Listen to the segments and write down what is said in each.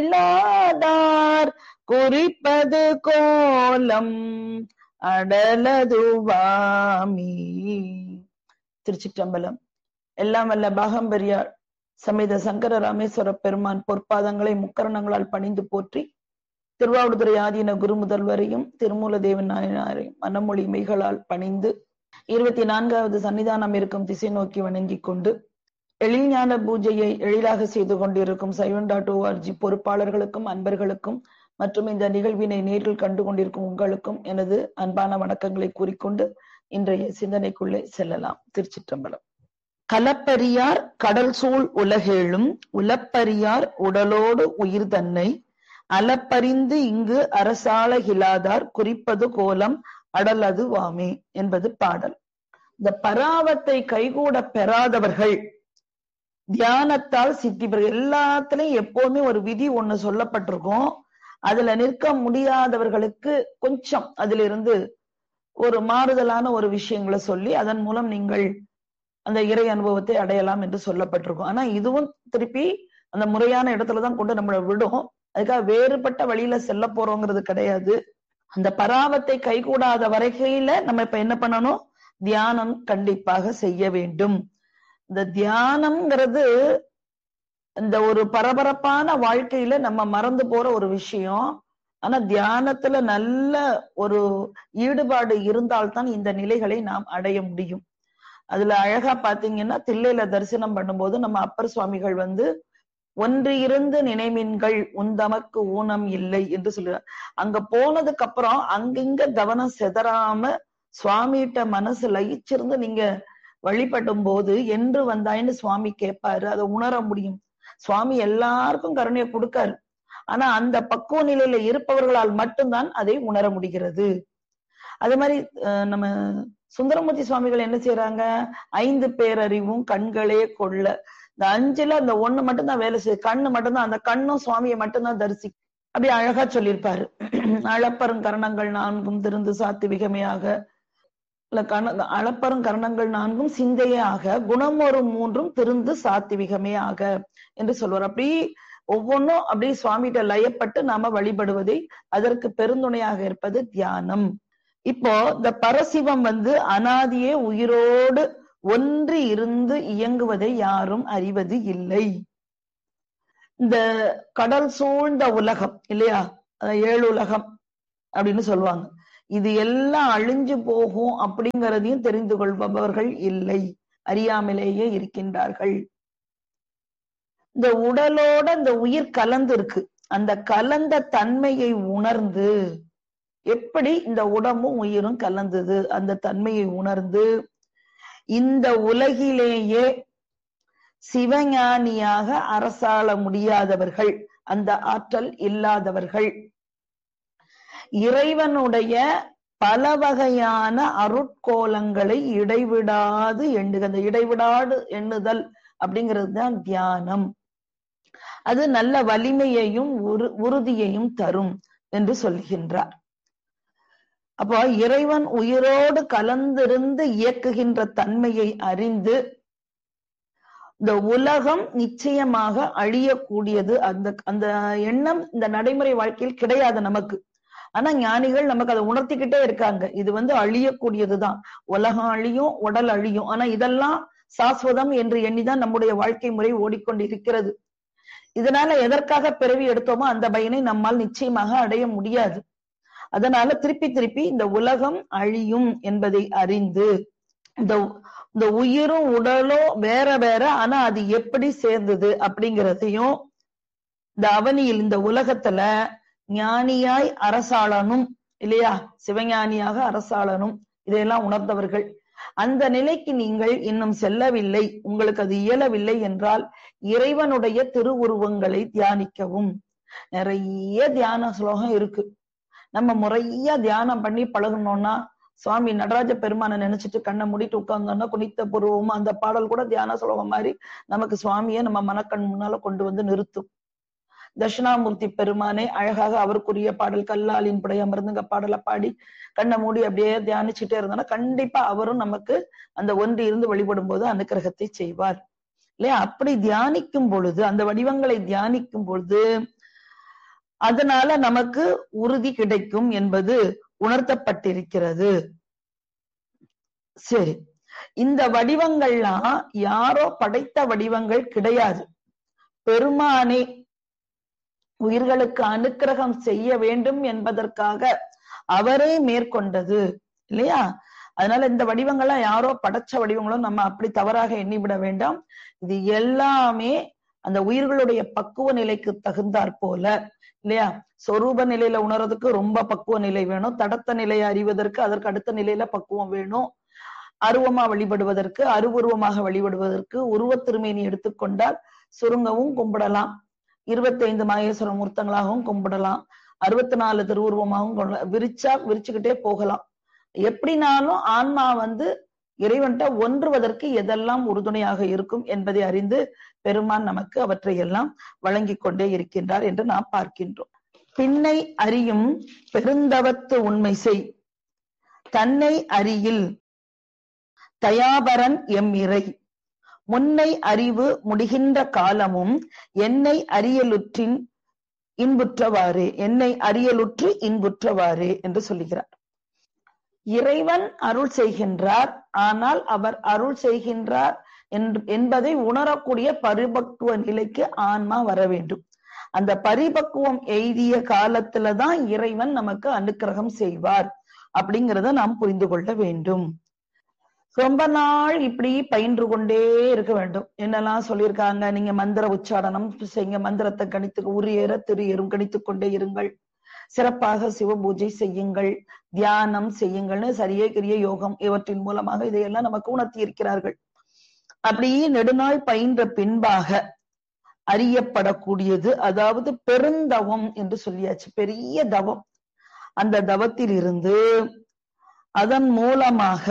இல்லாதார் குறிப்பது கோலம் அடலதுவாமி திருச்சிற்றம்பலம் எல்லாம் வல்ல பாகம்பரியார் சமேத சங்கர ராமேஸ்வர பெருமான் பொற்பாதங்களை முக்கரணங்களால் பணிந்து போற்றி திருவாவடுதுறை ஆதீன குரு முதல்வரையும் திருமூல தேவன் நாயனாரையும் மனமொழி மெய்களால் பணிந்து இருபத்தி நான்காவது சன்னிதானம் இருக்கும் திசை நோக்கி வணங்கிக் கொண்டு எழில்ஞான பூஜையை எழிலாக செய்து கொண்டிருக்கும் சைவன் டாட் ஓஆர்ஜி பொறுப்பாளர்களுக்கும் அன்பர்களுக்கும் மற்றும் இந்த நிகழ்வினை நேரில் கண்டு கொண்டிருக்கும் உங்களுக்கும் எனது அன்பான வணக்கங்களை கூறிக்கொண்டு இன்றைய சிந்தனைக்குள்ளே செல்லலாம் திருச்சிற்றம்பலம் கலப்பரியார் கடல் சூழ் உலகேழும் உலப்பரியார் உடலோடு உயிர் தன்னை அலப்பறிந்து இங்கு அரசாள கிலாதார் குறிப்பது கோலம் அடலது வாமே என்பது பாடல் இந்த பராவத்தை கைகூட பெறாதவர்கள் தியானத்தால் சித்தி பெறு எல்லாத்துலயும் எப்பவுமே ஒரு விதி ஒண்ணு சொல்லப்பட்டிருக்கும் அதுல நிற்க முடியாதவர்களுக்கு கொஞ்சம் அதுல இருந்து ஒரு மாறுதலான ஒரு விஷயங்களை சொல்லி அதன் மூலம் நீங்கள் அந்த இறை அனுபவத்தை அடையலாம் என்று சொல்லப்பட்டிருக்கும் ஆனா இதுவும் திருப்பி அந்த முறையான இடத்துலதான் கொண்டு நம்மளை விடும் அதுக்காக வேறுபட்ட வழியில செல்ல போறோங்கிறது கிடையாது அந்த பராவத்தை கைகூடாத வரைகையில நம்ம இப்ப என்ன பண்ணணும் தியானம் கண்டிப்பாக செய்ய வேண்டும் இந்த தியானம்ங்கிறது இந்த ஒரு பரபரப்பான வாழ்க்கையில நம்ம மறந்து போற ஒரு விஷயம் ஆனா தியானத்துல நல்ல ஒரு ஈடுபாடு இருந்தால்தான் இந்த நிலைகளை நாம் அடைய முடியும் அதுல அழகா பாத்தீங்கன்னா தில்லையில தரிசனம் பண்ணும்போது நம்ம அப்பர் சுவாமிகள் வந்து ஒன்று இருந்து நினைமின்கள் உந்தமக்கு ஊனம் இல்லை என்று சொல்லுறார் அங்க போனதுக்கு அப்புறம் அங்கிங்க கவனம் செதறாம சுவாமிகிட்ட மனசு லயிச்சிருந்து நீங்க வழிபடும் போது என்று வந்தாயின்னு சுவாமி கேட்பாரு அதை உணர முடியும் சுவாமி எல்லாருக்கும் கருணையை கொடுக்காரு ஆனா அந்த பக்குவ நிலையில இருப்பவர்களால் மட்டும்தான் அதை உணர முடிகிறது அதே மாதிரி நம்ம சுந்தரமூர்த்தி சுவாமிகள் என்ன செய்யறாங்க ஐந்து பேரறிவும் கண்களே கொள்ள இந்த அஞ்சுல அந்த ஒண்ணு மட்டும்தான் வேலை செய்யுது கண்ணு மட்டும்தான் அந்த கண்ணும் சுவாமியை மட்டும்தான் தரிசி அப்படி அழகா சொல்லியிருப்பாரு அளப்பரும் கரணங்கள் நான்கும் திருந்து சாத்துவிகமையாக இல்ல கண அளப்பரும் கரணங்கள் நான்கும் சிந்தையே ஆக குணம் ஒரு மூன்றும் திருந்து சாத்திவிகமே ஆக என்று சொல்வார் அப்படி ஒவ்வொன்றும் அப்படி சுவாமிகிட்ட லயப்பட்டு நாம வழிபடுவதை அதற்கு பெருந்துணையாக இருப்பது தியானம் இப்போ இந்த பரசிவம் வந்து அனாதியே உயிரோடு ஒன்று இருந்து இயங்குவதை யாரும் அறிவது இல்லை இந்த கடல் சூழ்ந்த உலகம் இல்லையா ஏழு உலகம் அப்படின்னு சொல்லுவாங்க இது எல்லாம் அழிஞ்சு போகும் அப்படிங்கிறதையும் தெரிந்து கொள்பவர்கள் இல்லை அறியாமலேயே இருக்கின்றார்கள் இந்த உடலோட இந்த உயிர் கலந்து இருக்கு அந்த கலந்த தன்மையை உணர்ந்து எப்படி இந்த உடம்பும் உயிரும் கலந்தது அந்த தன்மையை உணர்ந்து இந்த உலகிலேயே சிவஞானியாக அரசாள முடியாதவர்கள் அந்த ஆற்றல் இல்லாதவர்கள் இறைவனுடைய பல வகையான அருட்கோலங்களை இடைவிடாது எண்ணுக அந்த இடைவிடாது எண்ணுதல் அப்படிங்கிறது தான் தியானம் அது நல்ல வலிமையையும் உறுதியையும் தரும் என்று சொல்கின்றார் அப்போ இறைவன் உயிரோடு கலந்திருந்து இயக்குகின்ற தன்மையை அறிந்து இந்த உலகம் நிச்சயமாக அழியக்கூடியது அந்த அந்த எண்ணம் இந்த நடைமுறை வாழ்க்கையில் கிடையாது நமக்கு ஆனா ஞானிகள் நமக்கு அதை உணர்த்திக்கிட்டே இருக்காங்க இது வந்து அழியக்கூடியதுதான் உலகம் அழியும் உடல் அழியும் ஆனா இதெல்லாம் சாஸ்வதம் என்று எண்ணிதான் நம்முடைய வாழ்க்கை முறை ஓடிக்கொண்டிருக்கிறது இதனால எதற்காக பிறவி எடுத்தோமோ அந்த பயனை நம்மால் நிச்சயமாக அடைய முடியாது அதனால திருப்பி திருப்பி இந்த உலகம் அழியும் என்பதை அறிந்து இந்த இந்த உயிரும் உடலும் வேற வேற ஆனா அது எப்படி சேர்ந்தது அப்படிங்கிறதையும் இந்த அவனியில் இந்த உலகத்துல ஞானியாய் அரசாளனும் இல்லையா சிவஞானியாக அரசாளனும் இதையெல்லாம் உணர்ந்தவர்கள் அந்த நிலைக்கு நீங்கள் இன்னும் செல்லவில்லை உங்களுக்கு அது இயலவில்லை என்றால் இறைவனுடைய திருவுருவங்களை தியானிக்கவும் நிறைய தியான ஸ்லோகம் இருக்கு நம்ம முறையா தியானம் பண்ணி பழகணும்னா சுவாமி நடராஜ பெருமானை நினைச்சிட்டு கண்ணை மூடிட்டு உட்கார்ந்தோம்னா குனித்த பூர்வமா அந்த பாடல் கூட தியான ஸ்லோகம் மாதிரி நமக்கு சுவாமியை நம்ம மனக்கண் முன்னால கொண்டு வந்து நிறுத்தும் தட்சிணாமூர்த்தி பெருமானை அழகாக அவருக்குரிய பாடல் கல்லாலின் புடைய அமர்ந்துங்க பாடலை பாடி கண்ணை மூடி அப்படியே தியானிச்சுட்டே இருந்தோம்னா கண்டிப்பா அவரும் நமக்கு அந்த ஒன்று இருந்து வழிபடும் போது அனுக்கிரகத்தை செய்வார் இல்லையா அப்படி தியானிக்கும் பொழுது அந்த வடிவங்களை தியானிக்கும் பொழுது அதனால நமக்கு உறுதி கிடைக்கும் என்பது உணர்த்தப்பட்டிருக்கிறது சரி இந்த வடிவங்கள்லாம் யாரோ படைத்த வடிவங்கள் கிடையாது பெருமானே உயிர்களுக்கு அனுக்கிரகம் செய்ய வேண்டும் என்பதற்காக அவரே மேற்கொண்டது இல்லையா அதனால இந்த வடிவங்கள்லாம் யாரோ படைச்ச வடிவங்களும் நம்ம அப்படி தவறாக எண்ணிவிட வேண்டாம் இது எல்லாமே அந்த உயிர்களுடைய பக்குவ நிலைக்கு தகுந்தாற் போல இல்லையா சொரூப நிலையில உணர்றதுக்கு ரொம்ப பக்குவ நிலை வேணும் தடத்த நிலையை அறிவதற்கு அதற்கு அடுத்த நிலையில பக்குவம் வேணும் அருவமா வழிபடுவதற்கு அருவுருவமாக வழிபடுவதற்கு உருவத் திருமேனி எடுத்துக்கொண்டால் சுருங்கவும் கும்பிடலாம் இருபத்தைந்து மாகேஸ்வர மூர்த்தங்களாகவும் கும்பிடலாம் அறுபத்தி நாலு திருவுருவமாகவும் கொள்ள- விரிச்சா விரிச்சுக்கிட்டே போகலாம் எப்படினாலும் ஆன்மா வந்து இறைவன்ட்ட ஒன்றுவதற்கு எதெல்லாம் உறுதுணையாக இருக்கும் என்பதை அறிந்து பெருமான் நமக்கு அவற்றை எல்லாம் வழங்கிக் கொண்டே இருக்கின்றார் என்று நாம் பார்க்கின்றோம் பின்னை அறியும் பெருந்தவத்து உண்மை செய் தன்னை அறியில் தயாபரன் எம் இறை முன்னை அறிவு முடிகின்ற காலமும் என்னை அறியலுற்றின் இன்புற்றவாறே என்னை அறியலுற்று இன்புற்றவாறே என்று சொல்லுகிறார் இறைவன் அருள் செய்கின்றார் ஆனால் அவர் அருள் செய்கின்றார் என்று- என்பதை உணரக்கூடிய பரிபக்குவ நிலைக்கு ஆன்மா வர வேண்டும் அந்த பரிபக்குவம் எய்திய காலத்துலதான் இறைவன் நமக்கு அனுக்கிரகம் செய்வார் அப்படிங்கிறத நாம் புரிந்து கொள்ள வேண்டும் ரொம்ப நாள் இப்படி பயின்று கொண்டே இருக்க வேண்டும் என்னெல்லாம் சொல்லியிருக்காங்க நீங்க மந்திர உச்சாடனம் செய்யுங்க மந்திரத்தை கணித்து உரியேற திரு எறும் கணித்துக் கொண்டே இருங்கள் சிறப்பாக சிவ பூஜை செய்யுங்கள் தியானம் செய்யுங்கள்னு சரியே கிரிய யோகம் இவற்றின் மூலமாக இதையெல்லாம் நமக்கு உணர்த்தி இருக்கிறார்கள் அப்படி நெடுநாள் பயின்ற பின்பாக அறியப்படக்கூடியது அதாவது பெருந்தவம் என்று சொல்லியாச்சு பெரிய தவம் அந்த தவத்தில் இருந்து அதன் மூலமாக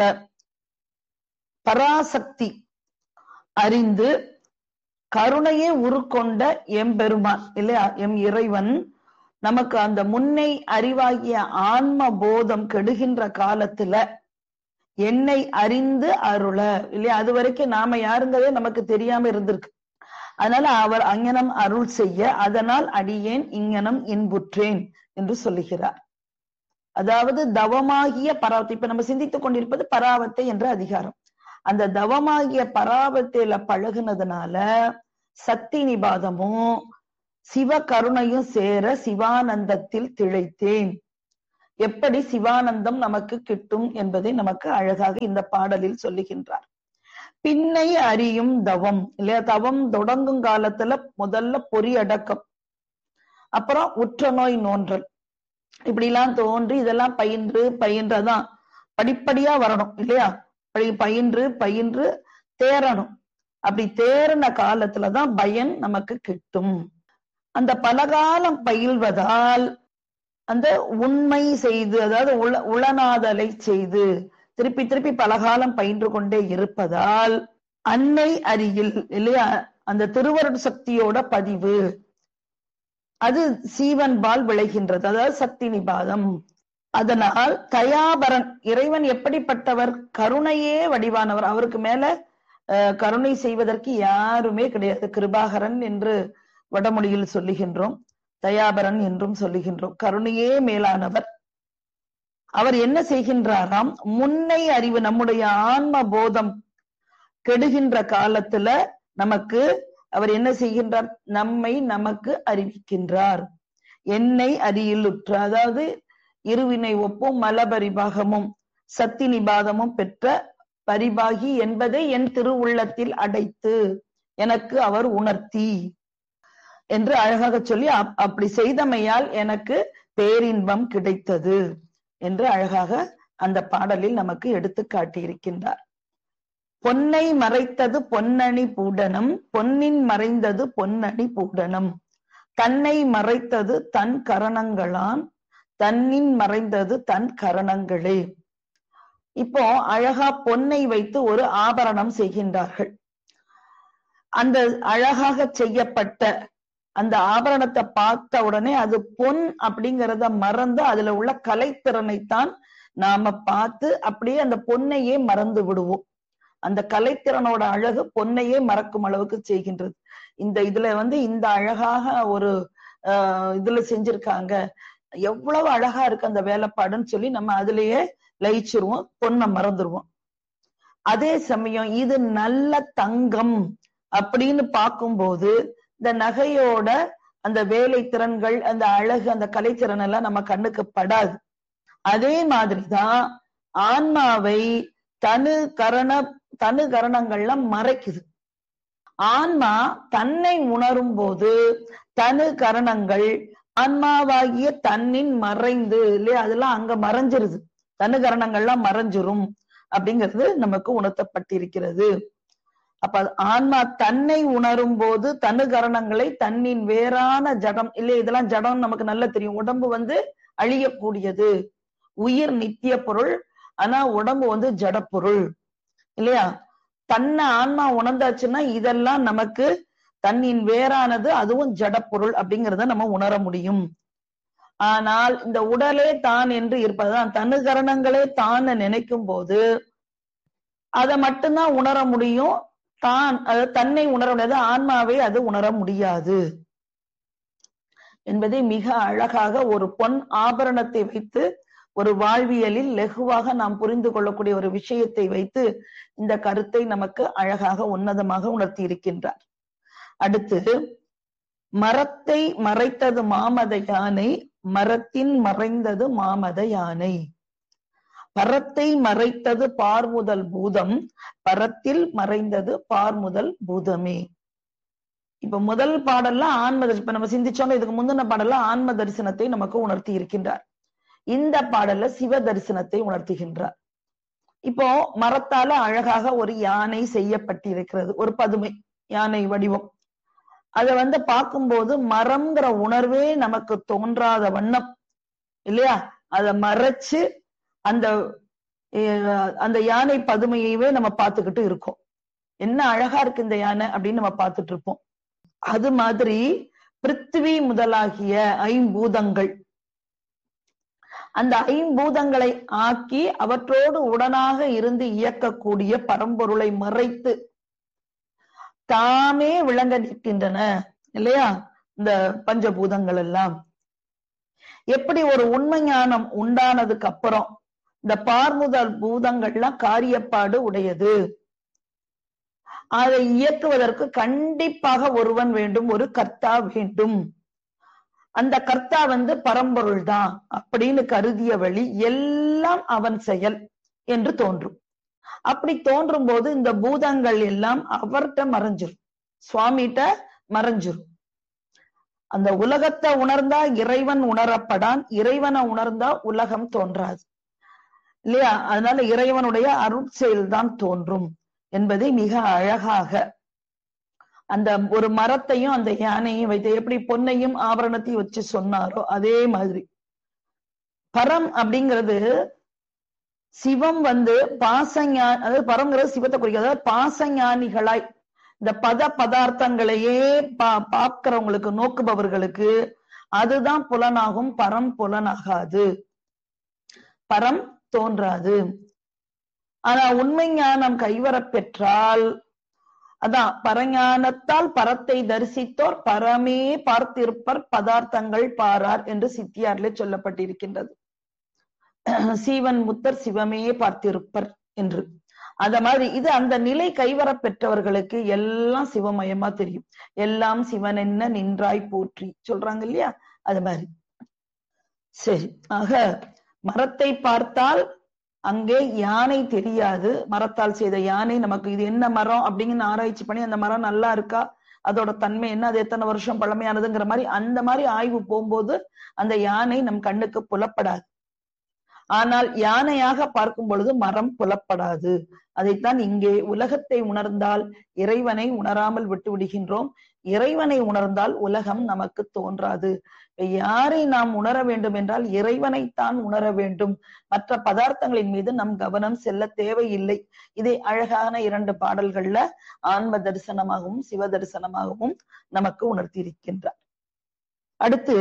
பராசக்தி அறிந்து கருணையே உருக்கொண்ட எம்பெருமான் இல்லையா எம் இறைவன் நமக்கு அந்த முன்னை அறிவாகிய ஆன்ம போதம் கெடுகின்ற காலத்துல என்னை அறிந்து அருள இல்லையா அது வரைக்கும் நாம யாருங்கிறதே நமக்கு தெரியாம இருந்திருக்கு அதனால அவர் அங்ஙனம் அருள் செய்ய அதனால் அடியேன் இங்ஙனம் இன்புற்றேன் என்று சொல்லுகிறார் அதாவது தவமாகிய பராவத்தை இப்ப நம்ம சிந்தித்துக் கொண்டிருப்பது பராவத்தை என்ற அதிகாரம் அந்த தவமாகிய பராவத்தையில பழகுனதுனால சக்தி நிபாதமும் சிவ கருணையும் சேர சிவானந்தத்தில் திளைத்தேன் எப்படி சிவானந்தம் நமக்கு கிட்டும் என்பதை நமக்கு அழகாக இந்த பாடலில் சொல்லுகின்றார் பின்னை அறியும் தவம் இல்லையா தவம் தொடங்கும் காலத்துல முதல்ல பொறி அடக்கம் அப்புறம் உற்ற நோய் நோன்றல் இப்படி எல்லாம் தோன்றி இதெல்லாம் பயின்று பயின்றதான் படிப்படியா வரணும் இல்லையா படி- பயின்று பயின்று தேறணும் அப்படி தேறின காலத்துலதான் பயன் நமக்கு கிட்டும் அந்த பலகாலம் பயில்வதால் அந்த உண்மை செய்து அதாவது உள உளநாதலை செய்து திருப்பி திருப்பி பலகாலம் பயின்று கொண்டே இருப்பதால் அன்னை அருகில் இல்லையா அந்த திருவருட் சக்தியோட பதிவு அது சீவன்பால் விளைகின்றது அதாவது சக்தி நிபாதம் அதனால் தயாபரன் இறைவன் எப்படிப்பட்டவர் கருணையே வடிவானவர் அவருக்கு மேல அஹ், கருணை செய்வதற்கு யாருமே கிடையாது கிருபாகரன் என்று வடமொழியில் சொல்லுகின்றோம் தயாபரன் என்றும் சொல்லுகின்றோம் கருணையே மேலானவர் அவர் என்ன செய்கின்றாராம் முன்னை அறிவு நம்முடைய ஆன்ம போதம் கெடுகின்ற காலத்துல நமக்கு அவர் என்ன செய்கின்றார் நம்மை நமக்கு அறிவிக்கின்றார் என்னை அறியிலுற்ற அதாவது இருவினை ஒப்பும் மலபரிபாகமும் சத்தி நிபாதமும் பெற்ற பரிபாகி என்பதை என் திருவுள்ளத்தில் அடைத்து எனக்கு அவர் உணர்த்தி என்று அழகாக சொல்லி அப்- அப்படி செய்தமையால் எனக்கு பேரின்பம் கிடைத்தது என்று அழகாக அந்த பாடலில் நமக்கு எடுத்து காட்டியிருக்கின்றார் பொன்னை மறைத்தது பொன்னணி பூடனம் பொன்னின் மறைந்தது பொன்னணி பூடனம் தன்னை மறைத்தது தன் கரணங்களான் தன்னின் மறைந்தது தன் கரணங்களே இப்போ அழகா பொன்னை வைத்து ஒரு ஆபரணம் செய்கின்றார்கள் அந்த அழகாக செய்யப்பட்ட அந்த ஆபரணத்தை பார்த்த உடனே அது பொன் அப்படிங்கறத மறந்து அதுல உள்ள கலைத்திறனைத்தான் நாம பார்த்து அப்படியே அந்த பொன்னையே மறந்து விடுவோம் அந்த கலைத்திறனோட அழகு பொன்னையே மறக்கும் அளவுக்கு செய்கின்றது இந்த இதுல வந்து இந்த அழகாக ஒரு ஆஹ் இதுல செஞ்சிருக்காங்க எவ்வளவு அழகா இருக்கு அந்த வேலைப்பாடுன்னு சொல்லி நம்ம அதுலயே லயிச்சிருவோம் பொண்ணை மறந்துருவோம் அதே சமயம் இது நல்ல தங்கம் அப்படின்னு பார்க்கும்போது இந்த நகையோட அந்த வேலை திறன்கள் அந்த அழகு அந்த கலைத்திறன் எல்லாம் நம்ம கண்ணுக்கு படாது அதே மாதிரிதான் ஆன்மாவை தனு கரண தனு கரணங்கள்லாம் மறைக்குது ஆன்மா தன்னை உணரும் போது தனு கரணங்கள் ஆன்மாவாகிய தன்னின் மறைந்து இல்லையா அதெல்லாம் அங்க மறைஞ்சிருது தனு கரணங்கள்லாம் மறைஞ்சிரும் அப்படிங்கிறது நமக்கு உணர்த்தப்பட்டிருக்கிறது அப்ப ஆன்மா தன்னை உணரும் போது தனு கரணங்களை தன்னின் வேறான ஜடம் இல்லை இதெல்லாம் ஜடம் நமக்கு நல்லா தெரியும் உடம்பு வந்து அழியக்கூடியது உயிர் நித்திய பொருள் ஆனா உடம்பு வந்து ஜட பொருள் இல்லையா தன்னை ஆன்மா உணர்ந்தாச்சுன்னா இதெல்லாம் நமக்கு தன்னின் வேறானது அதுவும் ஜடப்பொருள் அப்படிங்கிறத நம்ம உணர முடியும் ஆனால் இந்த உடலே தான் என்று இருப்பதுதான் தனுகரணங்களே தான் நினைக்கும் போது அதை மட்டும்தான் உணர முடியும் தான் அது தன்னை உணர முடியாது ஆன்மாவை அது உணர முடியாது என்பதை மிக அழகாக ஒரு பொன் ஆபரணத்தை வைத்து ஒரு வாழ்வியலில் லெகுவாக நாம் புரிந்து கொள்ளக்கூடிய ஒரு விஷயத்தை வைத்து இந்த கருத்தை நமக்கு அழகாக உன்னதமாக உணர்த்தி இருக்கின்றார் அடுத்து மரத்தை மறைத்தது மாமத யானை மரத்தின் மறைந்தது மாமத யானை பரத்தை மறைத்தது பார்முதல் பூதம் பரத்தில் மறைந்தது பார்முதல் பூதமே இப்ப முதல் பாடல்ல ஆன்ம தரிசனம் இப்ப நம்ம சிந்திச்சோம் இதுக்கு முந்தின பாடல்ல ஆன்ம தரிசனத்தை நமக்கு உணர்த்தி இருக்கின்றார் இந்த பாடல்ல சிவ தரிசனத்தை உணர்த்துகின்றார் இப்போ மரத்தால அழகாக ஒரு யானை செய்யப்பட்டிருக்கிறது ஒரு பதுமை யானை வடிவம் அத வந்து பார்க்கும்போது மரம்ங்கிற உணர்வே நமக்கு தோன்றாத வண்ணம் இல்லையா அத மறைச்சு அந்த அந்த யானை பதுமையவே நம்ம பார்த்துக்கிட்டு இருக்கோம் என்ன அழகா இருக்கு இந்த யானை அப்படின்னு நம்ம பார்த்துட்டு இருப்போம் அது மாதிரி பிருத்திவி முதலாகிய ஐம்பூதங்கள் அந்த ஐம்பூதங்களை ஆக்கி அவற்றோடு உடனாக இருந்து இயக்கக்கூடிய பரம்பொருளை மறைத்து தாமே விளங்க நிற்கின்றன இல்லையா இந்த பஞ்சபூதங்கள் எல்லாம் எப்படி ஒரு உண்மை ஞானம் உண்டானதுக்கு அப்புறம் இந்த பார்முதல் பூதங்கள்லாம் காரியப்பாடு உடையது அதை இயக்குவதற்கு கண்டிப்பாக ஒருவன் வேண்டும் ஒரு கர்த்தா வேண்டும் அந்த கர்த்தா வந்து பரம்பொருள் தான் அப்படின்னு கருதிய வழி எல்லாம் அவன் செயல் என்று தோன்றும் அப்படி தோன்றும் போது இந்த பூதங்கள் எல்லாம் அவர்கிட்ட மறைஞ்சிரும் சுவாமிகிட்ட மறைஞ்சிரும் அந்த உலகத்தை உணர்ந்தா இறைவன் உணரப்படான் இறைவனை உணர்ந்தா உலகம் தோன்றாது இல்லையா அதனால இறைவனுடைய அருட்செயல் தான் தோன்றும் என்பதை மிக அழகாக அந்த ஒரு மரத்தையும் அந்த யானையும் வைத்து எப்படி பொன்னையும் ஆபரணத்தையும் வச்சு சொன்னாரோ அதே மாதிரி பரம் அப்படிங்கிறது சிவம் வந்து பாசஞா அதாவது பரம்ங்கிறது சிவத்தை குறிக்கிறது அதாவது பாசஞானிகளாய் இந்த பத பதார்த்தங்களையே பா பார்க்கிறவங்களுக்கு நோக்குபவர்களுக்கு அதுதான் புலனாகும் பரம் புலனாகாது பரம் தோன்றாது ஆனா உண்மை ஞானம் கைவரப் பெற்றால் அதான் பரஞானத்தால் பரத்தை தரிசித்தோர் பரமே பார்த்திருப்பர் பதார்த்தங்கள் பாரார் என்று சித்தியாரிலே சொல்லப்பட்டிருக்கின்றது சீவன் முத்தர் சிவமே பார்த்திருப்பர் என்று அந்த மாதிரி இது அந்த நிலை கைவரப் பெற்றவர்களுக்கு எல்லாம் சிவமயமா தெரியும் எல்லாம் சிவன் என்ன நின்றாய் போற்றி சொல்றாங்க இல்லையா அது மாதிரி சரி ஆக மரத்தை பார்த்தால் அங்கே யானை தெரியாது மரத்தால் செய்த யானை நமக்கு இது என்ன மரம் அப்படிங்கன்னு ஆராய்ச்சி பண்ணி அந்த மரம் நல்லா இருக்கா அதோட தன்மை என்ன அது எத்தனை வருஷம் பழமையானதுங்கிற மாதிரி அந்த மாதிரி ஆய்வு போகும்போது அந்த யானை நம் கண்ணுக்கு புலப்படாது ஆனால் யானையாக பார்க்கும் பொழுது மரம் புலப்படாது அதைத்தான் இங்கே உலகத்தை உணர்ந்தால் இறைவனை உணராமல் விட்டு விடுகின்றோம் இறைவனை உணர்ந்தால் உலகம் நமக்கு தோன்றாது யாரை நாம் உணர வேண்டும் என்றால் இறைவனைத்தான் உணர வேண்டும் மற்ற பதார்த்தங்களின் மீது நம் கவனம் செல்ல தேவையில்லை இதை அழகான இரண்டு பாடல்கள்ல ஆன்ம தரிசனமாகவும் சிவ தரிசனமாகவும் நமக்கு உணர்த்தியிருக்கின்றார் அடுத்து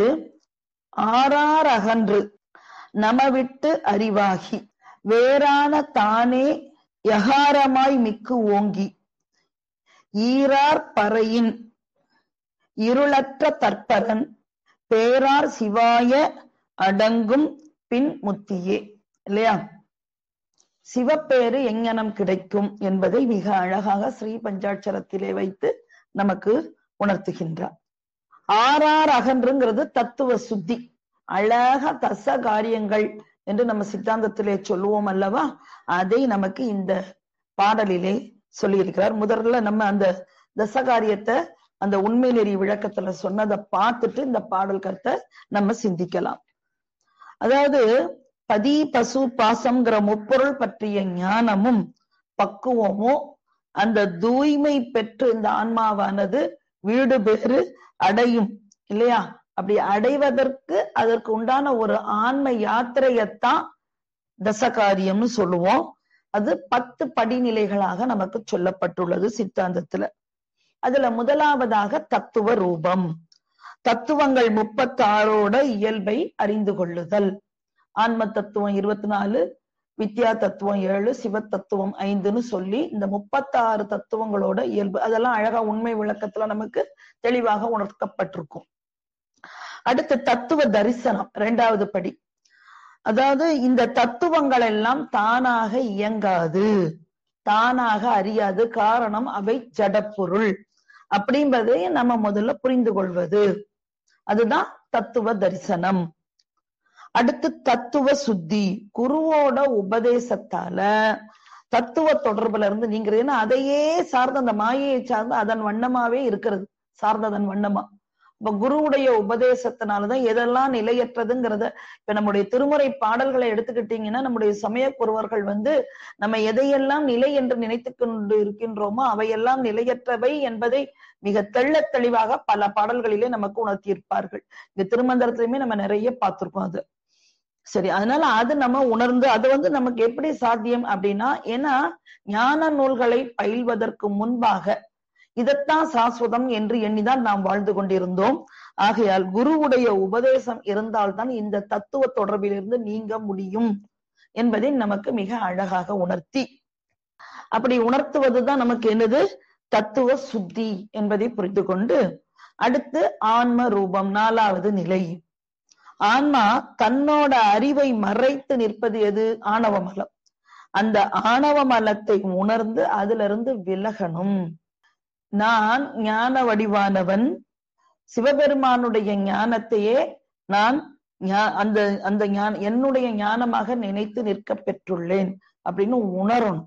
ஆறார் அகன்று நமவிட்டு அறிவாகி வேறான தானே யகாரமாய் மிக்கு ஓங்கி ஈரார் பறையின் இருளற்ற தற்பரன் பேரார் சிவாய அடங்கும் பின் முத்தியே இல்லையா சிவப்பேறு எங்ஙனம் கிடைக்கும் என்பதை மிக அழகாக ஸ்ரீ பஞ்சாட்சரத்திலே வைத்து நமக்கு உணர்த்துகின்றார் ஆறார் அகன்றுங்கிறது தத்துவ சுத்தி அழகா தச காரியங்கள் என்று நம்ம சித்தாந்தத்திலே சொல்லுவோம் அல்லவா அதை நமக்கு இந்த பாடலிலே சொல்லியிருக்கிறார் முதல்ல நம்ம அந்த தசகாரியத்தை அந்த உண்மை நெறி விளக்கத்துல சொன்னதை பார்த்துட்டு இந்த பாடல் கருத்தை நம்ம சிந்திக்கலாம் அதாவது பதி பசு பாசம்ங்கிற முப்பொருள் பற்றிய ஞானமும் பக்குவமும் அந்த தூய்மை பெற்று இந்த ஆன்மாவானது வீடு பேறு அடையும் இல்லையா அப்படி அடைவதற்கு அதற்கு உண்டான ஒரு ஆன்ம யாத்திரையத்தான் தசகாரியம்னு சொல்லுவோம் அது பத்து படிநிலைகளாக நமக்கு சொல்லப்பட்டுள்ளது சித்தாந்தத்துல அதுல முதலாவதாக தத்துவ ரூபம் தத்துவங்கள் முப்பத்தி ஆறோட இயல்பை அறிந்து கொள்ளுதல் ஆன்ம தத்துவம் இருபத்தி நாலு வித்யா தத்துவம் ஏழு சிவ தத்துவம் ஐந்துன்னு சொல்லி இந்த முப்பத்தாறு தத்துவங்களோட இயல்பு அதெல்லாம் அழகா உண்மை விளக்கத்துல நமக்கு தெளிவாக உணர்த்தப்பட்டிருக்கும் அடுத்து தத்துவ தரிசனம் இரண்டாவது படி அதாவது இந்த தத்துவங்கள் எல்லாம் தானாக இயங்காது தானாக அறியாது காரணம் அவை ஜடப்பொருள் அப்படின்றதை நம்ம முதல்ல புரிந்து கொள்வது அதுதான் தத்துவ தரிசனம் அடுத்து தத்துவ சுத்தி குருவோட உபதேசத்தால தத்துவ தொடர்புல இருந்து நீங்க ஏன்னா அதையே சார்ந்த அந்த மாயையை சார்ந்து அதன் வண்ணமாவே இருக்கிறது சார்ந்ததன் வண்ணமா இப்ப குருவுடைய உபதேசத்தினாலதான் எதெல்லாம் நிலையற்றதுங்கிறத இப்ப நம்முடைய திருமுறை பாடல்களை எடுத்துக்கிட்டீங்கன்னா நம்முடைய சமய குருவர்கள் வந்து நம்ம எதையெல்லாம் நிலை என்று நினைத்து கொண்டு இருக்கின்றோமோ அவையெல்லாம் நிலையற்றவை என்பதை மிக தெள்ள தெளிவாக பல பாடல்களிலே நமக்கு உணர்த்தியிருப்பார்கள் இந்த திருமந்திரத்திலுமே நம்ம நிறைய பார்த்திருக்கோம் அது சரி அதனால அது நம்ம உணர்ந்து அது வந்து நமக்கு எப்படி சாத்தியம் அப்படின்னா ஏன்னா ஞான நூல்களை பயில்வதற்கு முன்பாக இதத்தான் சாஸ்வதம் என்று எண்ணிதான் நாம் வாழ்ந்து கொண்டிருந்தோம் ஆகையால் குருவுடைய உபதேசம் இருந்தால்தான் இந்த தத்துவ தொடர்பிலிருந்து நீங்க முடியும் என்பதை நமக்கு மிக அழகாக உணர்த்தி அப்படி உணர்த்துவதுதான் நமக்கு என்னது தத்துவ சுத்தி என்பதை புரிந்து கொண்டு அடுத்து ஆன்ம ரூபம் நாலாவது நிலை ஆன்மா தன்னோட அறிவை மறைத்து நிற்பது எது ஆணவ மலம் அந்த ஆணவ மலத்தை உணர்ந்து அதுல இருந்து விலகணும் நான் ஞான வடிவானவன் சிவபெருமானுடைய ஞானத்தையே நான் அந்த அந்த ஞான என்னுடைய ஞானமாக நினைத்து நிற்க பெற்றுள்ளேன் அப்படின்னு உணரணும்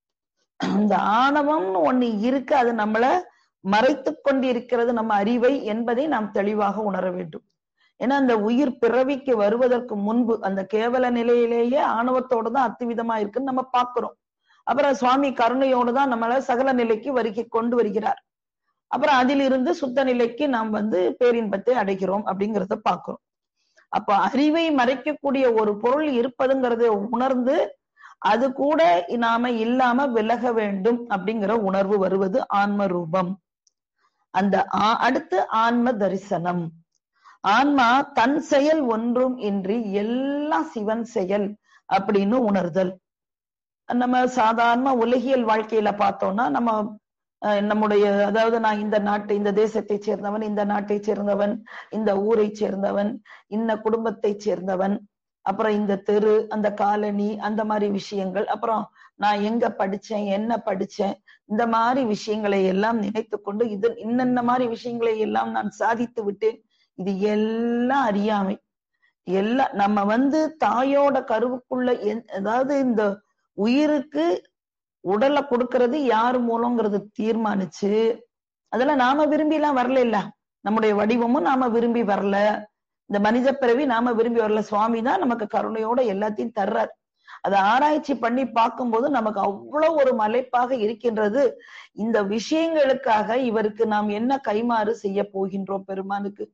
இந்த ஆணவம்னு ஒண்ணு இருக்கு அது நம்மள மறைத்து கொண்டிருக்கிறது நம்ம அறிவை என்பதை நாம் தெளிவாக உணர வேண்டும் ஏன்னா அந்த உயிர் பிறவிக்கு வருவதற்கு முன்பு அந்த கேவல நிலையிலேயே ஆணவத்தோட தான் அத்துவிதமா இருக்குன்னு நம்ம பாக்குறோம் அப்புறம் சுவாமி கருணையோடு தான் நம்மள சகல நிலைக்கு வருகை கொண்டு வருகிறார் அப்புறம் அதிலிருந்து சுத்த நிலைக்கு நாம் வந்து பேரின்பத்தை அடைகிறோம் அப்படிங்கிறத பாக்குறோம் அப்ப அறிவை மறைக்கக்கூடிய ஒரு பொருள் இருப்பதுங்கிறத உணர்ந்து அது கூட நாம இல்லாம விலக வேண்டும் அப்படிங்கிற உணர்வு வருவது ஆன்ம ரூபம் அந்த அடுத்து ஆன்ம தரிசனம் ஆன்மா தன் செயல் ஒன்றும் இன்றி எல்லாம் சிவன் செயல் அப்படின்னு உணர்தல் நம்ம சாதாரண உலகியல் வாழ்க்கையில பார்த்தோம்னா நம்ம நம்முடைய அதாவது நான் இந்த நாட்டு இந்த தேசத்தை சேர்ந்தவன் இந்த நாட்டை சேர்ந்தவன் இந்த ஊரை சேர்ந்தவன் இந்த குடும்பத்தை சேர்ந்தவன் அப்புறம் இந்த தெரு அந்த காலனி அந்த மாதிரி விஷயங்கள் அப்புறம் நான் எங்க படிச்சேன் என்ன படிச்சேன் இந்த மாதிரி விஷயங்களை எல்லாம் நினைத்து கொண்டு இது இன்னென்ன மாதிரி விஷயங்களை எல்லாம் நான் சாதித்து விட்டேன் இது எல்லாம் அறியாமை எல்லாம் நம்ம வந்து தாயோட கருவுக்குள்ள அதாவது இந்த உயிருக்கு உடலை கொடுக்கறது யார் மூலங்கிறது தீர்மானிச்சு அதெல்லாம் நாம விரும்பி எல்லாம் வரல இல்ல நம்முடைய வடிவமும் நாம விரும்பி வரல இந்த மனித பிறவி நாம விரும்பி வரல சுவாமி தான் நமக்கு கருணையோட எல்லாத்தையும் தர்றார் அதை ஆராய்ச்சி பண்ணி பார்க்கும்போது நமக்கு அவ்வளவு ஒரு மலைப்பாக இருக்கின்றது இந்த விஷயங்களுக்காக இவருக்கு நாம் என்ன கைமாறு செய்ய போகின்றோம் பெருமானுக்கு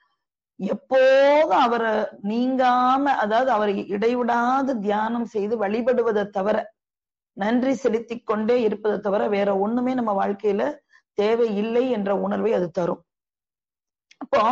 எப்போதும் அவரை நீங்காம அதாவது அவரை இடைவிடாது தியானம் செய்து வழிபடுவதை தவிர நன்றி செலுத்தி கொண்டே இருப்பதை தவிர வேற ஒண்ணுமே நம்ம வாழ்க்கையில தேவை இல்லை என்ற உணர்வை அது தரும் அப்போ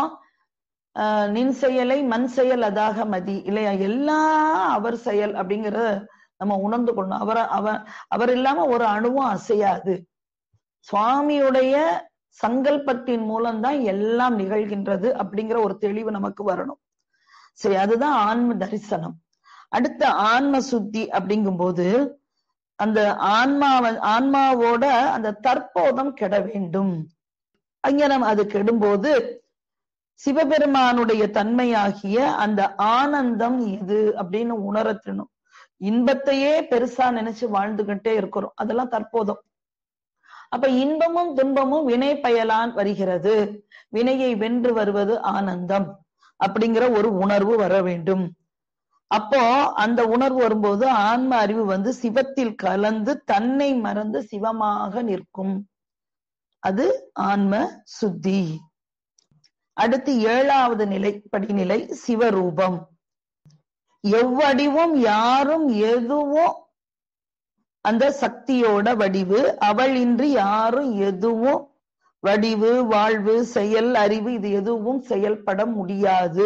ஆஹ் நின் செயலை மண் செயல் அதாக மதி இல்லையா எல்லாம் அவர் செயல் அப்படிங்கிற நம்ம உணர்ந்து கொள்ளணும் அவரை அவ அவர் இல்லாம ஒரு அணுவும் அசையாது சுவாமியுடைய சங்கல்பத்தின் மூலம்தான் எல்லாம் நிகழ்கின்றது அப்படிங்கிற ஒரு தெளிவு நமக்கு வரணும் சரி அதுதான் ஆன்ம தரிசனம் அடுத்த ஆன்ம சுத்தி அப்படிங்கும்போது அந்த ஆன்மாவ ஆன்மாவோட அந்த தற்போதம் கெட வேண்டும் அங்கனம் அது கெடும்போது சிவபெருமானுடைய தன்மையாகிய அந்த ஆனந்தம் இது அப்படின்னு உணரத்தணும் இன்பத்தையே பெருசா நினைச்சு வாழ்ந்துகிட்டே இருக்கிறோம் அதெல்லாம் தற்போதம் அப்ப இன்பமும் துன்பமும் வினை பயலான் வருகிறது வினையை வென்று வருவது ஆனந்தம் அப்படிங்கிற ஒரு உணர்வு வர வேண்டும் அப்போ அந்த உணர்வு வரும்போது ஆன்ம அறிவு வந்து சிவத்தில் கலந்து தன்னை மறந்து சிவமாக நிற்கும் அது ஆன்ம சுத்தி அடுத்து ஏழாவது நிலை படிநிலை சிவரூபம் எவ்வடிவும் யாரும் எதுவும் அந்த சக்தியோட வடிவு அவள் இன்றி யாரும் எதுவும் வடிவு வாழ்வு செயல் அறிவு இது எதுவும் செயல்பட முடியாது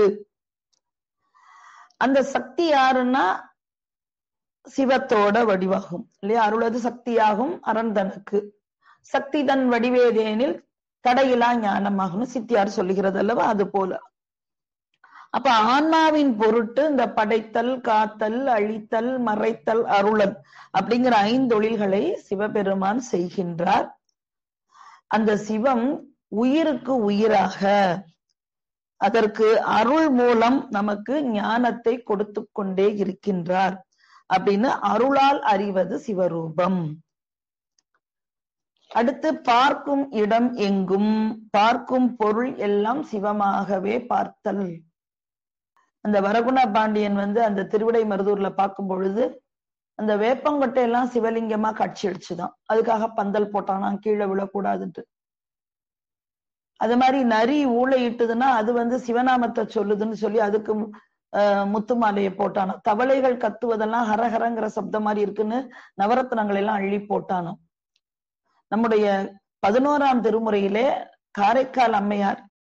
அந்த சக்தி யாருன்னா சிவத்தோட வடிவாகும் இல்லையா அருளது சக்தியாகும் அரந்தனுக்கு சக்தி தன் வடிவேதேனில் தடையிலா ஞானமாகும் சித்தியார் சொல்லுகிறது அல்லவா அது போல அப்ப ஆன்மாவின் பொருட்டு இந்த படைத்தல் காத்தல் அழித்தல் மறைத்தல் அருளல் அப்படிங்கிற ஐந்தொழில்களை சிவபெருமான் செய்கின்றார் அந்த சிவம் உயிருக்கு உயிராக அதற்கு அருள் மூலம் நமக்கு ஞானத்தை கொடுத்து கொண்டே இருக்கின்றார் அப்படின்னு அருளால் அறிவது சிவரூபம் அடுத்து பார்க்கும் இடம் எங்கும் பார்க்கும் பொருள் எல்லாம் சிவமாகவே பார்த்தல் அந்த வரகுண பாண்டியன் வந்து அந்த திருவிடை மருதூர்ல பார்க்கும் பொழுது அந்த வேப்பங்கொட்டை எல்லாம் சிவலிங்கமா காட்சி அடிச்சுதான் அதுக்காக பந்தல் போட்டானா கீழே விழக்கூடாதுன்ட்டு அது மாதிரி நரி ஊழையிட்டுதுன்னா அது வந்து சிவநாமத்தை சொல்லுதுன்னு சொல்லி அதுக்கு முத்து மாலையை போட்டானோ தவளைகள் கத்துவதெல்லாம் ஹரஹரங்கிற சப்தம் மாதிரி இருக்குன்னு நவரத்னங்கள் எல்லாம் அள்ளி போட்டானோ நம்முடைய பதினோராம் திருமுறையிலே காரைக்கால் அம்மையார்